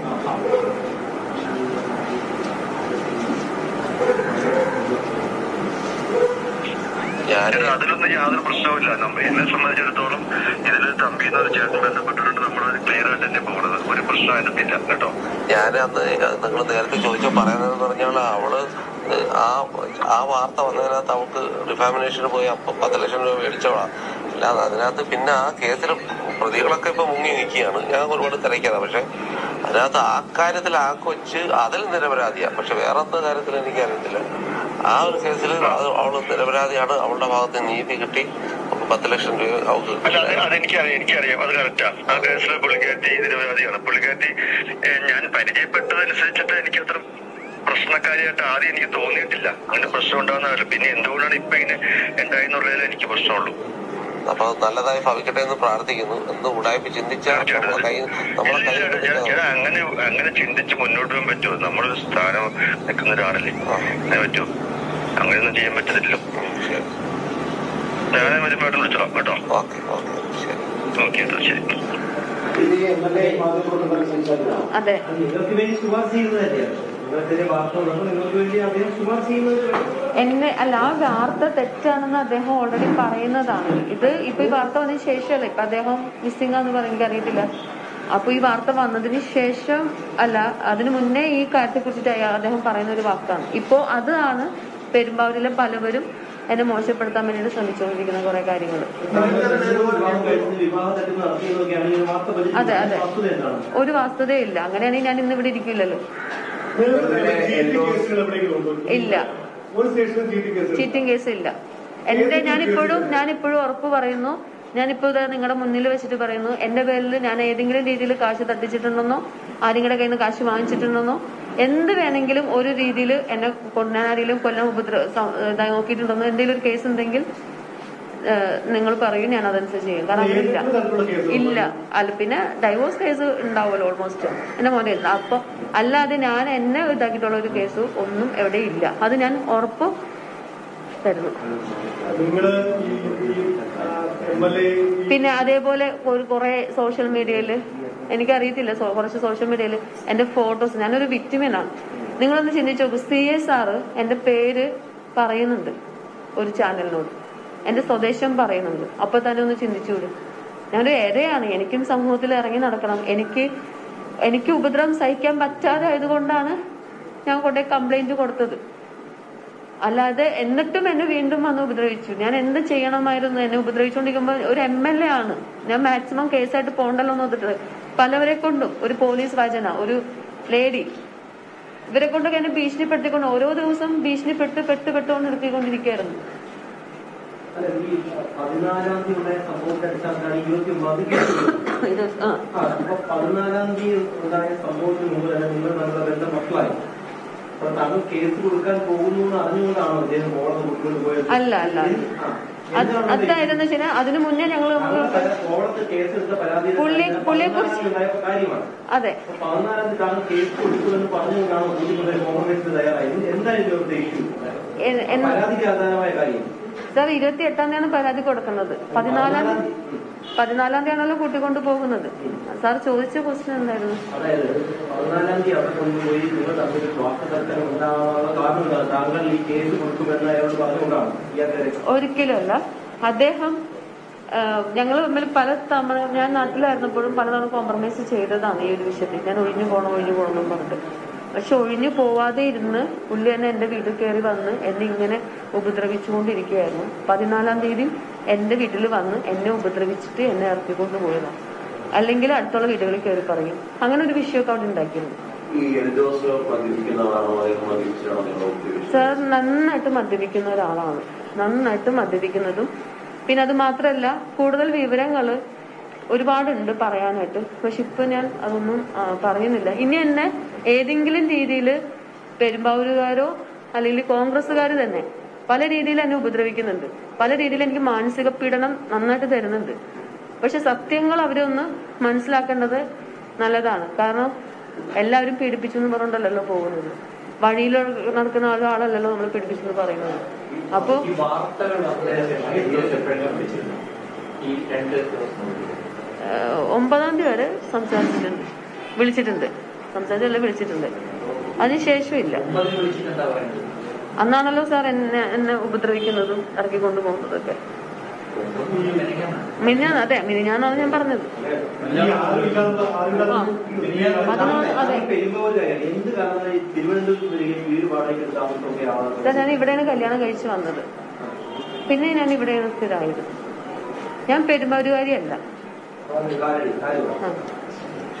ഞാൻ ഇത് അതിലൊന്നും യാതൊരു പ്രശ്നവുമില്ല നമ്മൾ എന്നെ സംബന്ധിച്ചിടത്തോളം ഇതിൽ തമ്പി എന്ന് പറഞ്ഞ ചേട്ടൻ ബന്ധപ്പെട്ടിട്ടുണ്ട് നമ്മൾ ക്ലിയർ ആയിട്ട് തന്നെ പോകുന്നത് ഒരു പ്രശ്നമായിട്ടില്ല കേട്ടോ ഞാൻ അന്ന് നിങ്ങൾ നേരത്തെ ചോദിച്ചോ പറയുന്നതെന്ന് പറഞ്ഞാൽ അവള് ആ ആ വാർത്ത വന്നതിനകത്ത് അവൾക്ക് ഡിഫാമിനേഷന് പോയി അപ്പൊ പത്ത് ലക്ഷം രൂപ മേടിച്ചോളാം അല്ലാതെ അതിനകത്ത് പിന്നെ ആ കേസിൽ പ്രതികളൊക്കെ ഇപ്പൊ മുങ്ങി നിൽക്കുകയാണ് ഞാൻ ഒരുപാട് തിരക്കാതെ പക്ഷെ അതിനകത്ത് ആ കാര്യത്തിൽ ആ കൊച്ച് അതിൽ നിരപരാധിയാ പക്ഷെ വേറെ എന്താ കാര്യത്തിൽ എനിക്കറിയത്തില്ല ആ ഒരു കേസിൽ അത് അവള് നിരപരാധിയാണ് അവളുടെ ഭാഗത്ത് നീതി കിട്ടി അവൾക്ക് പത്ത് ലക്ഷം രൂപ അവൾക്ക് അല്ല അത് അതെനിക്കറിയാം എനിക്കറിയാം അത് കറക്റ്റാ ആ കേസിൽ പുള്ളിക്കാരി നിരപരാധിയാണ് പുള്ളിക്കാരി ഏഹ്, ഞാൻ പരിചയപ്പെട്ടതനുസരിച്ചിട്ട് എനിക്ക് അത്ര പ്രശ്നക്കാരിയായിട്ട് ആദ്യം എനിക്ക് തോന്നിയിട്ടില്ല അങ്ങനെ പ്രശ്നം ഉണ്ടാകുന്നതല്ല പിന്നെ എന്തുകൊണ്ടാണ് ഇപ്പൊ ഇങ്ങനെ ഉണ്ടായെന്നുള്ളതിൽ എനിക്ക് പ്രശ്നമുള്ളൂ അപ്പൊ അത് നല്ലതായി ഭവിക്കട്ടെ എന്ന് പ്രാർത്ഥിക്കുന്നു എന്ന് ഉടായ്പ ചിന്തിച്ചാൽ നമ്മളെ കൈ നമ്മളെ കൈ ഇല്ല, ചേട്ടാ, ചേട്ടാ, അങ്ങനെ അങ്ങനെ ചിന്തിച്ച് മുന്നോട്ട് പോകാൻ പറ്റുമോ നമ്മളൊരു സ്ഥാനം നിൽക്കുന്ന ഒരാളല്ലേ അങ്ങനെ പറ്റുമോ അങ്ങനെയൊന്നും ചെയ്യാൻ പറ്റത്തില്ലല്ലോ ഞാൻ വരുമ്പോൾ വിളിച്ചോളാം കേട്ടോ ഓക്കെ ഓക്കെ ശരി ഓക്കെ കേട്ടോ ശരി ഇത് എം എൽ എ മാധ്യമപ്രവർത്തകർ സംസാരിക്കണം അതെ അത് നിങ്ങൾക്ക് വേണ്ടി ശുപാർശ ചെയ്യുന്നത് തന്നെയാണ് നിങ്ങൾക്കെതിരെ വാർത്ത വന്നപ്പോൾ നിങ്ങൾക്ക് വേണ്ടി അദ്ദേഹം ശുപാർശ ചെയ്യുന്നത് എന്നെ അല്ല ആ വാർത്ത തെറ്റാണെന്ന് അദ്ദേഹം ഓൾറെഡി പറയുന്നതാണ് ഇത് ഇപ്പൊ ഈ വാർത്ത വന്നതിന് ശേഷമല്ല ഇപ്പൊ അദ്ദേഹം മിസ്സിംഗ് ആന്ന് പറയാൻ എനിക്ക് അറിയത്തില്ല അപ്പൊ ഈ വാർത്ത വന്നതിന് ശേഷം അല്ല അതിനു മുന്നേ ഈ കാര്യത്തെ കുറിച്ചിട്ട് അയാൾ- അദ്ദേഹം പറയുന്ന ഒരു വാക്കാണ് ഇപ്പോ അതാണ് പെരുമ്പാവൂരിലെ പലവരും എന്നെ മോശപ്പെടുത്താൻ വേണ്ടിയിട്ട് ശ്രമിച്ചുകൊണ്ടിരിക്കുന്ന കുറെ കാര്യങ്ങൾ വിവാഹം കഴിച്ച് വിവാഹ തട്ടിപ്പ് നടത്തിയതൊക്കെയാണ് ഈ വാർത്ത പ്രചരിപ്പിച്ചത്. അതെ അതെ വസ്തുത എന്താണ് ഒരു വാസ്തവയില്ല അങ്ങനെയാണെങ്കിൽ ഞാൻ ഇന്ന് ഇവിടെ ഇരിക്കില്ലല്ലോ ഇല്ല ചീറ്റിംഗ് കേസ് ഇല്ല എന്റെ ഞാനിപ്പോഴും ഞാനിപ്പോഴും ഉറപ്പ് പറയുന്നു ഞാനിപ്പോ ഇതാ നിങ്ങളുടെ മുന്നിൽ വെച്ചിട്ട് പറയുന്നു എന്റെ പേരിൽ ഞാൻ ഏതെങ്കിലും രീതിയിൽ കാശ് തട്ടിച്ചിട്ടുണ്ടെന്നോ ആരെങ്കിലും കയ്യിൽ നിന്ന് കാശ് വാങ്ങിച്ചിട്ടുണ്ടെന്നോ എന്ത് വേണമെങ്കിലും ഒരു രീതിയിൽ എന്നെ കൊണ്ട് ഞാൻ ആരെങ്കിലും കൊല്ലം ഉപദ്ര സ- ഇതായി നോക്കിയിട്ടുണ്ടെന്നോ എന്തെങ്കിലും ഒരു കേസ് ഉണ്ടെങ്കിൽ ഏഹ്, നിങ്ങൾ പറയും ഞാൻ അതനുസരിച്ച് ചെയ്യും കാരണം അതില്ല ഇല്ല അല്ല പിന്നെ ഡൈവോഴ്സ് കേസ് ഉണ്ടാവുമല്ലോ ഓൾമോസ്റ്റ് എന്റെ മോനെ അപ്പൊ അല്ലാതെ ഞാൻ എന്നെ ഇതാക്കിയിട്ടുള്ള ഒരു കേസ് ഒന്നും എവിടെ ഇല്ല അത് ഞാൻ ഉറപ്പ് തരുന്നു നിങ്ങള് ഈ എം എൽ എ പിന്നെ അതേപോലെ ഒരു കുറെ സോഷ്യൽ മീഡിയയില് എനിക്കറിയത്തില്ല സോ- കുറച്ച് സോഷ്യൽ മീഡിയയിൽ എന്റെ ഫോട്ടോസ് ഞാനൊരു വിക്ടിമനാണ് നിങ്ങളൊന്ന് ചിന്തിച്ചു നോക്കൂ സി എസ് ആറ് എന്റെ പേര് പറയുന്നുണ്ട് ഒരു ചാനലിനോട് എന്റെ സ്വദേശം പറയുന്നുണ്ട് അപ്പൊ തന്നെ ഒന്ന് ചിന്തിച്ചുകൂടി ഞാനൊരു ഇരയാണ് എനിക്കും സമൂഹത്തിൽ ഇറങ്ങി നടക്കണം എനിക്ക് എനിക്ക് ഉപദ്രവം സഹിക്കാൻ പറ്റാതെ ആയതുകൊണ്ടാണ് ഞാൻ കൊണ്ടേ കംപ്ലൈന്റ് കൊടുത്തത് അല്ലാതെ എന്നിട്ടും എന്നെ വീണ്ടും വന്ന് ഉപദ്രവിച്ചു ഞാൻ എന്ത് ചെയ്യണമായിരുന്നു എന്നെ ഉപദ്രവിച്ചുകൊണ്ടിരിക്കുമ്പോൾ ഒരു എം എൽ എ ആണ് ഞാൻ മാക്സിമം കേസായിട്ട് പോണ്ടല്ലോ എന്ന് നോക്കിട്ട് പലവരെ കൊണ്ടും ഒരു പോലീസ് വാചന ഒരു ലേഡി ഇവരെ കൊണ്ടൊക്കെ എന്നെ ഭീഷണിപ്പെടുത്തിക്കൊണ്ട് ഓരോ ദിവസം ഭീഷണിപ്പെട്ട് പെട്ട് പെട്ടുകൊണ്ട് നിർത്തിക്കൊണ്ടിരിക്കുകയായിരുന്നു അല്ല, ഈ പതിനാലാം തീയതി ഉണ്ടായ സംഭവത്തെ അടിസ്ഥാനത്തിലാണ് ഇരുപത്തി ഒമ്പതാം തീയതി കേസ് കൊടുത്തത്. ഇത് ആ ആ, അപ്പൊ പതിനാലാം തീയതി ഉണ്ടായ സംഭവത്തിന് മുമ്പ് തന്നെ നിങ്ങൾ തമ്മിലുള്ള ബന്ധം മക്കളായി അപ്പൊ താങ്കൾ കേസ് കൊടുക്കാൻ പോകുന്നു എന്ന് അറിഞ്ഞുകൊണ്ടാണോ അദ്ദേഹം കോടതി കൊണ്ടുകൊണ്ട് പോയത് അല്ല, അല്ല. ആ. അത് എന്താണ് അതായിരുന്നു വെച്ചാൽ അതിനു മുന്നേ ഞങ്ങൾ താങ്കൾ പരാ- കോടതി കേസെടുത്ത പരാതി പുള്ളി- പുള്ളിയെക്കുറിച്ച് ഉണ്ടായ കാര്യമാണ് അതെ അപ്പൊ പതിനാലാം തീയതി താങ്കൾ കേസ് കൊടുക്കുമെന്ന് പറഞ്ഞുകൊണ്ടാണ് കൂട്ടിക്കൊണ്ടേ കോൺഗ്രസിന് തയ്യാറായത് എന്തായാലും ഇവിടുത്തെ ഇഷ്യൂ എ- എന്ന് പരാതിക്ക് ആധാരമായ കാര്യം സാർ ഇരുപത്തി എട്ടാം തീയതിയാണ് പരാതി കൊടുക്കുന്നത് പതിനാലാം തീയതി പതിനാലാം തീയതിയാണല്ലോ കൂട്ടിക്കൊണ്ട് പോകുന്നത് സാർ ചോദിച്ച ക്വസ്റ്റ്യൻ എന്തായിരുന്നു അതായത് പതിനാലാം തീയതി അവിടെ കൊണ്ടുപോയി നിങ്ങൾ തമ്മിൽ വാക്കുതർക്കം ഉണ്ടാകാനുള്ള കാരണം എന്താണ് താങ്കൾ ഈ കേസ് കൊടുക്കുമെന്ന് അയാളോട് പറഞ്ഞുകൊണ്ടാണ് ഇയാൾക്ക് ഒരിക്കലും അല്ല അദ്ദേഹം ഞങ്ങൾ തമ്മിൽ പല തവണ ഞാൻ നാട്ടിലായിരുന്നപ്പോഴും പലതവണ കോംപ്രമൈസ് ചെയ്തതാണ് ഈ ഒരു വിഷയത്തിൽ ഞാൻ ഒഴിഞ്ഞു പോകണം ഒഴിഞ്ഞു പോകണം എന്ന് പറഞ്ഞിട്ട് പക്ഷെ ഒഴിഞ്ഞു പോവാതെ ഇരുന്ന് പുള്ളി തന്നെ എന്റെ വീട്ടിൽ കയറി വന്ന് എന്നെ ഇങ്ങനെ ഉപദ്രവിച്ചുകൊണ്ടിരിക്കുകയായിരുന്നു പതിനാലാം തീയതി എന്റെ വീട്ടിൽ വന്ന് എന്നെ ഉപദ്രവിച്ചിട്ട് എന്നെ ഇറക്കിക്കൊണ്ട് പോയതാണ് അല്ലെങ്കിൽ അടുത്തുള്ള വീടുകളിൽ കയറി പറയും അങ്ങനെ ഒരു വിഷയമൊക്കെ അവിടെ ഉണ്ടാക്കിയിരുന്നു ഈ എൽദോസ് മദ്യപിക്കുന്നതാണോ അല്ലെങ്കിൽ മദ്യപിച്ചാണോ നിങ്ങൾ ഉദ്ദേശിച്ചത് സാർ നന്നായിട്ട് മദ്യപിക്കുന്ന ഒരാളാണ് നന്നായിട്ട് മദ്യപിക്കുന്നതും പിന്നെ അത് മാത്രമല്ല കൂടുതൽ വിവരങ്ങൾ ഒരുപാടുണ്ട് പറയാനായിട്ട് പക്ഷെ ഇപ്പൊ ഞാൻ അതൊന്നും ആ, പറയുന്നില്ല ഇനി എന്നെ ഏതെങ്കിലും രീതിയിൽ പെരുമ്പാവൂരുകാരോ അല്ലെങ്കിൽ കോൺഗ്രസ്സുകാർ തന്നെ പല രീതിയിൽ എന്നെ ഉപദ്രവിക്കുന്നുണ്ട് പല രീതിയിൽ എനിക്ക് മാനസിക പീഡനം നന്നായിട്ട് തരുന്നുണ്ട് പക്ഷെ സത്യങ്ങൾ അവരൊന്ന് മനസ്സിലാക്കേണ്ടത് നല്ലതാണ് കാരണം എല്ലാവരും പീഡിപ്പിച്ചു എന്ന് പറഞ്ഞിട്ടല്ലല്ലോ പോകുന്നത് വഴിയിൽ നടക്കുന്ന ഒരാളല്ലല്ലോ നമ്മൾ പീഡിപ്പിച്ചു എന്ന് പറയുന്നത് അപ്പോ ഈ വാർത്തകൾ വന്നതിന് ശേഷം എൽദോസ് എപ്പോഴാണ് വിളിച്ചിരുന്നത് ഈ രണ്ട് ദിവസം മുമ്പ്. ഏഹ്, ഒമ്പതാം തീയതി വരെ സംസാരിച്ചിട്ടുണ്ട് വിളിച്ചിട്ടുണ്ട് സംസാരിച്ചല്ല വിളിച്ചിട്ടുണ്ട് അതിനുശേഷം ഇല്ല ഒമ്പതിന് വിളിച്ചിട്ട് എന്താ പറയുന്നത് അന്നാണല്ലോ സാർ എന്നെ എന്നെ ഉപദ്രവിക്കുന്നതും ഇറക്കി കൊണ്ടുപോകുന്നതൊക്കെ ഒമ്പതിന് മെനഞ്ഞാന്നാണ്. മിനിഞ്ഞാന്ന് അതെ മിനിഞ്ഞാന്നാണ് ഞാൻ പറഞ്ഞത് ഈ ആരുമില്ലാത്ത ആരുമില്ലാത്ത അതിനോട് അതെ പെരുമ്പോലായാലും എന്ത് കാരണം ഈ തിരുവനന്തപുരത്ത് വരികയും വീട് വാടകയ്ക്ക് താമസമൊക്കെ ആവാതെ സാർ ഞാൻ ഇവിടെയാണ് കല്യാണം കഴിച്ചു വന്നത് പിന്നെ ഞാൻ ഇവിടെയാണ് സ്ഥിരമായത് ഞാൻ പെരുമ്പാവൂരുകാരിയല്ല കാര്യം കാര്യമാണ് ആ.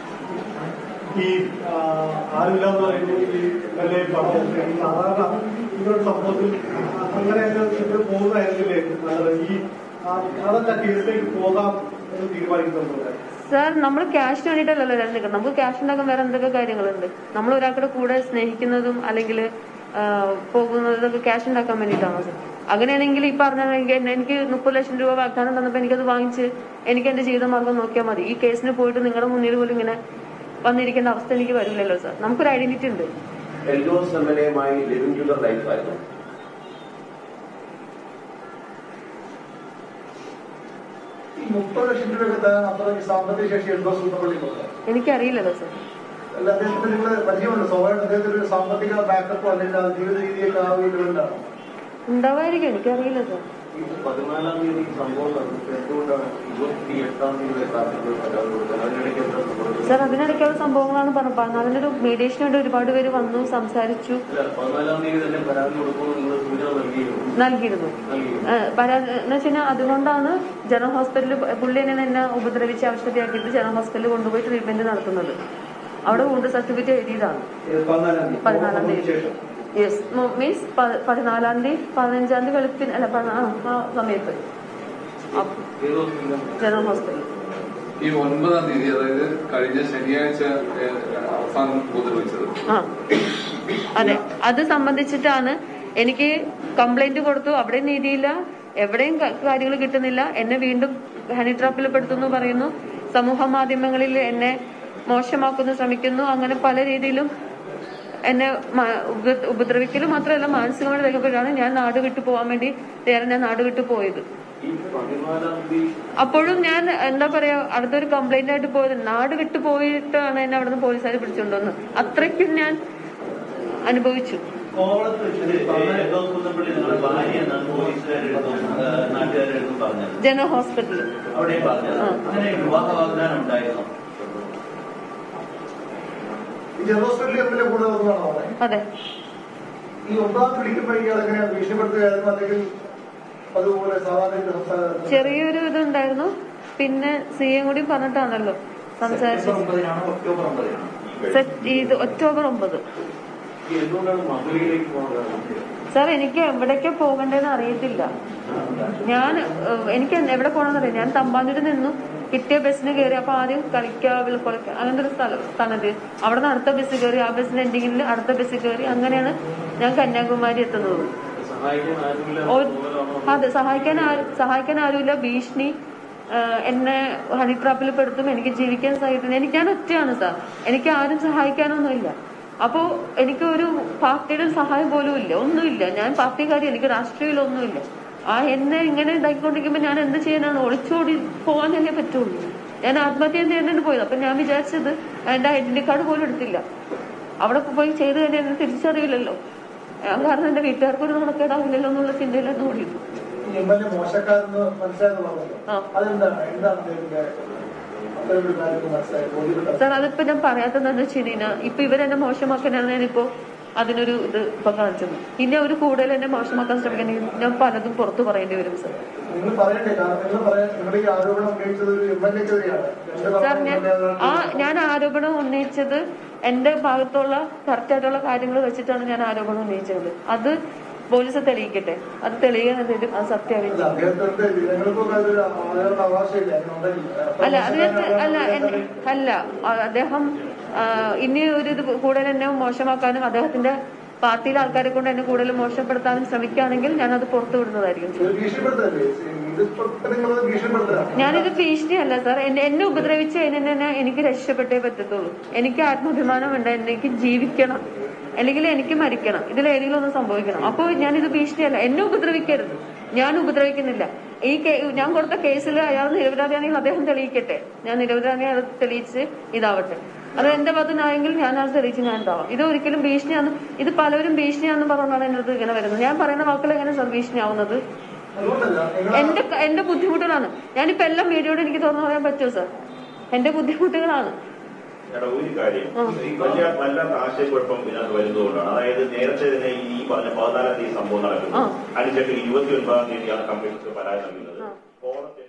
ഈ ആ, ആരുമില്ലാന്ന് പറയുമ്പോൾ ഈ എം എൽ എ പറഞ്ഞു ഈ സാധാരണ ഇങ്ങനൊരു സംഭവത്തിൽ അങ്ങനെ നിങ്ങൾ പോകുന്നതായിരുന്നില്ലേ നല്ലത് ഈ ആ- അതല്ല കേസിലേക്ക് പോകാം എന്ന് തീരുമാനിക്കുന്നുണ്ട് സാർ നമ്മൾ ക്യാഷിന് വേണ്ടിയിട്ടല്ലല്ലോ ഞാൻ നിൽക്കുന്നത് നമുക്ക് ക്യാഷ് ഉണ്ടാക്കാൻ വേറെ എന്തൊക്കെ കാര്യങ്ങളുണ്ട് നമ്മൾ ഒരാളുടെ കൂടെ സ്നേഹിക്കുന്നതും അല്ലെങ്കിൽ പോകുന്നതൊക്കെ ക്യാഷ് ഉണ്ടാക്കാൻ വേണ്ടിയിട്ടാണോ സാർ അങ്ങനെയാണെങ്കിൽ ഈ പറഞ്ഞതെങ്കിൽ എന്നെ- എനിക്ക് മുപ്പത് ലക്ഷം രൂപ വാഗ്ദാനം തന്നപ്പോൾ എനിക്കത് വാങ്ങിച്ച് എനിക്ക് എന്റെ ജീവിതമാർഗം നോക്കിയാൽ മതി ഈ കേസിന് പോയിട്ട് നിങ്ങളുടെ മുന്നിൽ പോലും ഇങ്ങനെ വന്നിരിക്കേണ്ട അവസ്ഥ എനിക്ക് വരില്ലല്ലോ സാർ നമുക്കൊരു ഐഡന്റിറ്റി ഉണ്ട് എൽദോസ് എം എൽ എയുമായി ലിവിംഗ് ടുഗർ ലൈഫായിരുന്നു ഈ മുപ്പത് ലക്ഷം രൂപയൊക്കെ തരാൻ അത്ര ഈ സാമ്പത്തിക ശേഷി എന്തോ സുത്തപ്പള്ളിക്കുണ്ട് എനിക്കറിയില്ലല്ലോ സാർ അല്ല അദ്ദേഹത്തിന് നിങ്ങൾ പരിചയമുണ്ട് സ്വാഭാവികം അദ്ദേഹത്തിന് ഒരു സാമ്പത്തിക ബാക്കപ്പോ അല്ലെങ്കിൽ ആ ജീവിത രീതിയൊക്കെ ആ ഒരു ലെവലിലാണ് ഉണ്ടാവായിരിക്കും എനിക്കറിയില്ല സാർ ഈ പതിനാലാം തീയതി ഈ സംഭവം നടന്നിട്ട് എന്തുകൊണ്ടാണ് ഇരുപത്തി എട്ടാം തീയതി വരെ കാത്തിരിക്കുന്നത് പരാതി കൊടുക്കാൻ അതിനിടയ്ക്ക് എന്താ സംഭവിച്ചത് സാർ അതിനിടയ്ക്കുള്ള സംഭവങ്ങളാണ് പറഞ്ഞത് പതിനാലിന് ഒരു മീഡിയേഷന് വേണ്ടി ഒരുപാട് പേര് വന്നു സംസാരിച്ചു അല്ല പതിനാലാം തീയതി തന്നെ പരാതി കൊടുക്കുമെന്ന് നിങ്ങൾ സൂചന നൽകിയിരുന്നു നൽകിയിരുന്നു നൽകിയിരുന്നു ഏഹ് പരാതി എന്ന് വെച്ച് കഴിഞ്ഞാൽ അതുകൊണ്ടാണ് ജനറൽ ഹോസ്പിറ്റലിൽ പുള്ളി എന്നെ എന്നെ ഉപദ്രവിച്ച് ആവശ്യത്തിയാക്കിയിട്ട് ജനറൽ ഹോസ്പിറ്റലിൽ കൊണ്ടുപോയി ട്രീറ്റ്മെന്റ് നടത്തുന്നത് അവിടെ വുണ്ട് സർട്ടിഫിക്കറ്റ് എഴുതിയതാണ് പതിനാലാം തീയതി പതിനാലാം തീയതി ശേഷം യെസ് മീൻസ് പതിനാലാം തീയതി പതിനഞ്ചാം തീയതി വെളുപ്പിന് അല്ല പ- ആ ആ സമയത്ത് അപ്പ- ഏത് ഹോസ്പിറ്റലിലും ജനറൽ ഹോസ്പിറ്റലിൽ ഈ ഒൻപതാം തീയതി അതായത് കഴിഞ്ഞ ശനിയാഴ്ച ഏഹ്, അവസാനം ഉപദ്രവിച്ചത് ആ അതെ അത് സംബന്ധിച്ചിട്ടാണ് എനിക്ക് കംപ്ലൈന്റ് കൊടുത്തു അവിടെ നീതിയില്ല എവിടെയും കാര്യങ്ങൾ കിട്ടുന്നില്ല എന്നെ വീണ്ടും ഹണി ട്രാപ്പിൽ പെടുത്തുന്നു പറയുന്നു സമൂഹ മാധ്യമങ്ങളിൽ എന്നെ മോശമാക്കുന്നു ശ്രമിക്കുന്നു അങ്ങനെ പല രീതിയിലും എന്നെ മ- ഉപ- ഉപദ്രവിക്കലും മാത്രമല്ല മാനസികമായി രേഖപ്പെട്ടാണ് ഞാൻ നാട് വിട്ടു പോകാൻ വേണ്ടി നേരെ ഞാൻ നാട് വിട്ടു പോയത് ഈ പതിനാലാം തീയതി അപ്പോഴും ഞാൻ എന്താ പറയാ അടുത്തൊരു കംപ്ലൈന്റ് ആയിട്ട് പോയത് നാട് വിട്ടു പോയിട്ടാണ് എന്നെ അവിടുന്ന് പോലീസുകാർ പിടിച്ചുകൊണ്ടുവന്നത് അത്രയ്ക്കും ഞാൻ അനുഭവിച്ചു കോവളത്ത് വെച്ചിട്ട് എൽദോസ് കുന്നപ്പള്ളി നിങ്ങളുടെ ഭാര്യ എന്നാണ് പോലീസുകാരെടുത്തും നാട്ടുകാരെടുത്തും പറഞ്ഞത് ജനറൽ ഹോസ്പിറ്റലിൽ അവിടെ പറഞ്ഞത് ആ. അങ്ങനെ വിവാഹ വാഗ്ദാനം ഉണ്ടായിരുന്നു ഈ ജനറൽ ഹോസ്പിറ്റലിൽ എം എൽ എ കൂടെ വന്നതാണോ അവിടെ അതെ ഈ ഒമ്പതാമത് വിളിക്കുമ്പോൾ ഇയാൾ എങ്ങനെയാണ് ഭീഷണിപ്പെടുത്തുകയായിരുന്നു അല്ലെങ്കിൽ അതുപോലെ സാധാരണ ഒരു സംസ്ഥാന ചെറിയൊരു ഇതുണ്ടായിരുന്നു പിന്നെ സി എം കൂടി പറഞ്ഞിട്ടാണല്ലോ സംസാരിച്ചത് ഒമ്പതിനാണോ ഒക്ടോബർ ഒമ്പതിനാണോ സെറ്റ് ഇത് ഒക്ടോബർ ഒമ്പത് ഈ എന്തുകൊണ്ടാണ് മധുരയിലേക്ക് പോകുന്നത് സാർ എനിക്ക് എവിടേക്കാ പോകണ്ടേന്ന് അറിയത്തില്ല ഞാൻ ഏഹ്, എനിക്ക് എവിടെ പോകണമെന്ന് അറിയാം ഞാൻ തമ്പാനൂര് നിന്നു കിട്ടിയ ബസ്സിന് കയറി അപ്പൊ ആദ്യം കളിക്കാവിൽ കൊളക്ക അങ്ങനത്തെ ഒരു സ്ഥലം സ്ഥലത്ത് അവിടെ നിന്ന് അടുത്ത ബസ് കയറി ആ ബസ്സിന് എൻഡിങ്ങിൽ അടുത്ത ബസ് കയറി അങ്ങനെയാണ് ഞാൻ കന്യാകുമാരി എത്തുന്നത് സഹായിക്കാൻ ആരുമില്ല ഓ- അതെ സഹായിക്കാൻ ആരും സഹായിക്കാൻ ആരുമില്ല ഭീഷണി ആഹ് എന്നെ ഹണി ട്രാപ്പിൽ പെടുത്തും എനിക്ക് ജീവിക്കാൻ സഹിക്കുന്നു എനിക്ക് ഞാൻ ഒറ്റയാണ് സാർ എനിക്ക് ആരും സഹായിക്കാനൊന്നുമില്ല അപ്പോ എനിക്ക് ഒരു പാർട്ടിയുടെ സഹായം പോലും ഇല്ല ഒന്നുമില്ല ഞാൻ പാർട്ടിക്കാരി എനിക്ക് രാഷ്ട്രീയത്തിലൊന്നുമില്ല ആ എന്നെ ഇങ്ങനെ ഇതാക്കിക്കൊണ്ടിരിക്കുമ്പോ ഞാൻ എന്ത് ചെയ്യാനാണ് ഒളിച്ചോടി പോകാനല്ലേ പറ്റുള്ളൂ ഞാൻ ആത്മഹത്യ ചെയ്യാനാണ് പോയത് അപ്പൊ ഞാൻ വിചാരിച്ചത് എന്റെ ഐഡന്റി കാർഡ് പോലും എടുത്തില്ല അവിടെ പോയി ചെയ്ത് കഴിഞ്ഞാൽ എന്നെ തിരിച്ചറിയില്ലല്ലോ ഞാൻ കാരണം എന്റെ വീട്ടുകാർക്ക് ഒരു നടക്കേടാവില്ലല്ലോ എന്നുള്ള ചിന്തയിലാണ് ഓടിയത് ഈ എം എൽ എ മോശക്കാരെന്ന് മനസ്സിലായെന്ന് പറഞ്ഞല്ലോ ആ. അതെന്താണ് എന്താണ് അദ്ദേഹത്തിന്റെ അത്തരം ഒരു കാര്യം മനസ്സിലായത് ബോധ്യപ്പെട്ടത് സാർ അതിപ്പോ ഞാൻ പറയാത്തതെന്ന് വെച്ച് കഴിഞ്ഞാൽ ഇപ്പൊ ഇവരെന്നെ മോശമാക്കാനാണ് ഞാനിപ്പോ അതിനൊരു ഇത് ഇപ്പൊ കാണിച്ചത് ഇനി അവർ കൂടുതൽ എന്നെ മോശമാക്കാൻ ശ്രമിക്കണമെങ്കിൽ ഞാൻ പലതും പുറത്തു പറയേണ്ടി വരും സാർ നിങ്ങൾ പറയണ്ടേ കാരണം നിങ്ങൾ പറയാൻ നിങ്ങളുടെ ഈ ആരോപണം ഉന്നയിച്ചത് ഒരു എം എൽ എക്കെതിരെയാണ് രണ്ട് സാർ തവണ ഞാൻ MLA ആ ഞാൻ ആരോപണം ഉന്നയിച്ചത് എന്റെ ഭാഗത്തുള്ള കറക്റ്റ് ആയിട്ടുള്ള കാര്യങ്ങൾ വെച്ചിട്ടാണ് ഞാൻ ആരോപണം ഉന്നയിച്ചത് അത് പോലീസ് തെളിയിക്കട്ടെ അത് തെളിയിക്കാൻ എന്തെങ്കിലും അത് അല്ല, സത്യമായിരിക്കും അദ്ദേഹത്തിന്റെ ജനങ്ങൾക്കൊക്കെ അതൊരു ആളുകളുടെ അവകാശമില്ല അങ്ങനെ ഉണ്ടെങ്കിൽ അത്ര അല്ല അതിനകത്ത് മോശക്കാരനാണ് അല്ല അദ്ദേഹം എന്നെ- അല്ല ആ, അദ്ദേഹം ആ, ഇനി ഒരു ഇത് കൂടുതൽ എന്നെ മോശമാക്കാനും അദ്ദേഹത്തിന്റെ പാർട്ടിയിലെ ആൾക്കാരെ കൊണ്ട് എന്നെ കൂടുതൽ മോശപ്പെടുത്താനും ശ്രമിക്കുകയാണെങ്കിൽ ഞാൻ അത് പുറത്തു വിടുന്നതായിരിക്കും ഒരു ഭീഷണിപ്പെടുത്തല്ലേ ഇതിപ്പോ നിങ്ങൾ ഭീഷണിപ്പെടുത്തലാണ് ഞാനിത് ഭീഷണിയല്ല സാർ എന്നെ എന്നെ ഉപദ്രവിച്ച് കഴിഞ്ഞാൽ തന്നെ എനിക്ക് രക്ഷപ്പെട്ടേ പറ്റത്തുള്ളൂ എനിക്ക് ആത്മാഭിമാനം ഉണ്ട് എനിക്ക് ജീവിക്കണം അല്ലെങ്കിൽ എനിക്ക് മരിക്കണം ഇതിൽ ഏതെങ്കിലും ഒന്ന് സംഭവിക്കണം അപ്പോൾ ഞാനിത് ഭീഷണിയല്ല എന്നെ ഉപദ്രവിക്കരുത് ഞാൻ ഉപദ്രവിക്കുന്നില്ല ഈ കേ- ഞാൻ കൊടുത്ത കേസിൽ അയാൾ നിരപരാധിയാണെങ്കിൽ അദ്ദേഹം തെളിയിക്കട്ടെ ഞാൻ നിരപരാധിയാണ് തെളിയിച്ച് ഇതാവട്ടെ അത് എന്റെ ഭാഗത്തുനിന്നായെങ്കിൽ ഞാൻ അത് തെളിയിച്ച് ഞാൻ ഇതാവാം ഇത് ഒരിക്കലും ഭീഷണിയാണ് ഇത് പലവരും ഭീഷണിയാണെന്ന് പറഞ്ഞാണ് എന്റെ അടുത്ത് ഇങ്ങനെ വരുന്നത് ഞാൻ പറയുന്ന വാക്കുകൾ എങ്ങനെ സാർ ഭീഷണിയാവുന്നത് അതുകൊണ്ടല്ല നിങ്ങൾ എന്റെ എന്റെ ബുദ്ധിമുട്ടുകളാണ് ഞാനിപ്പോ എല്ലാം വീഡിയോയോട് എനിക്ക് തുറന്നു പറയാൻ പറ്റുമോ സാർ എന്റെ ബുദ്ധിമുട്ടുകളാണ് എടാ, ഒരു കാര്യം ആ. ഈ വലിയ വല്ലാത്ത ആശയക്കുഴപ്പം ഇതിനകത്ത് വരുന്നതുകൊണ്ടാണ് അതായത് നേരത്തെ തന്നെ ഈ പറഞ്ഞ പതിനാലാം തീയതി സംഭവം നടക്കുന്നു ആ. അതിനുശേഷം ഇരുപത്തി ഒൻപതാം തീയതിയാണ് കമ്മീഷണർ പരാതി നൽകുന്നത് ആ. കോടതി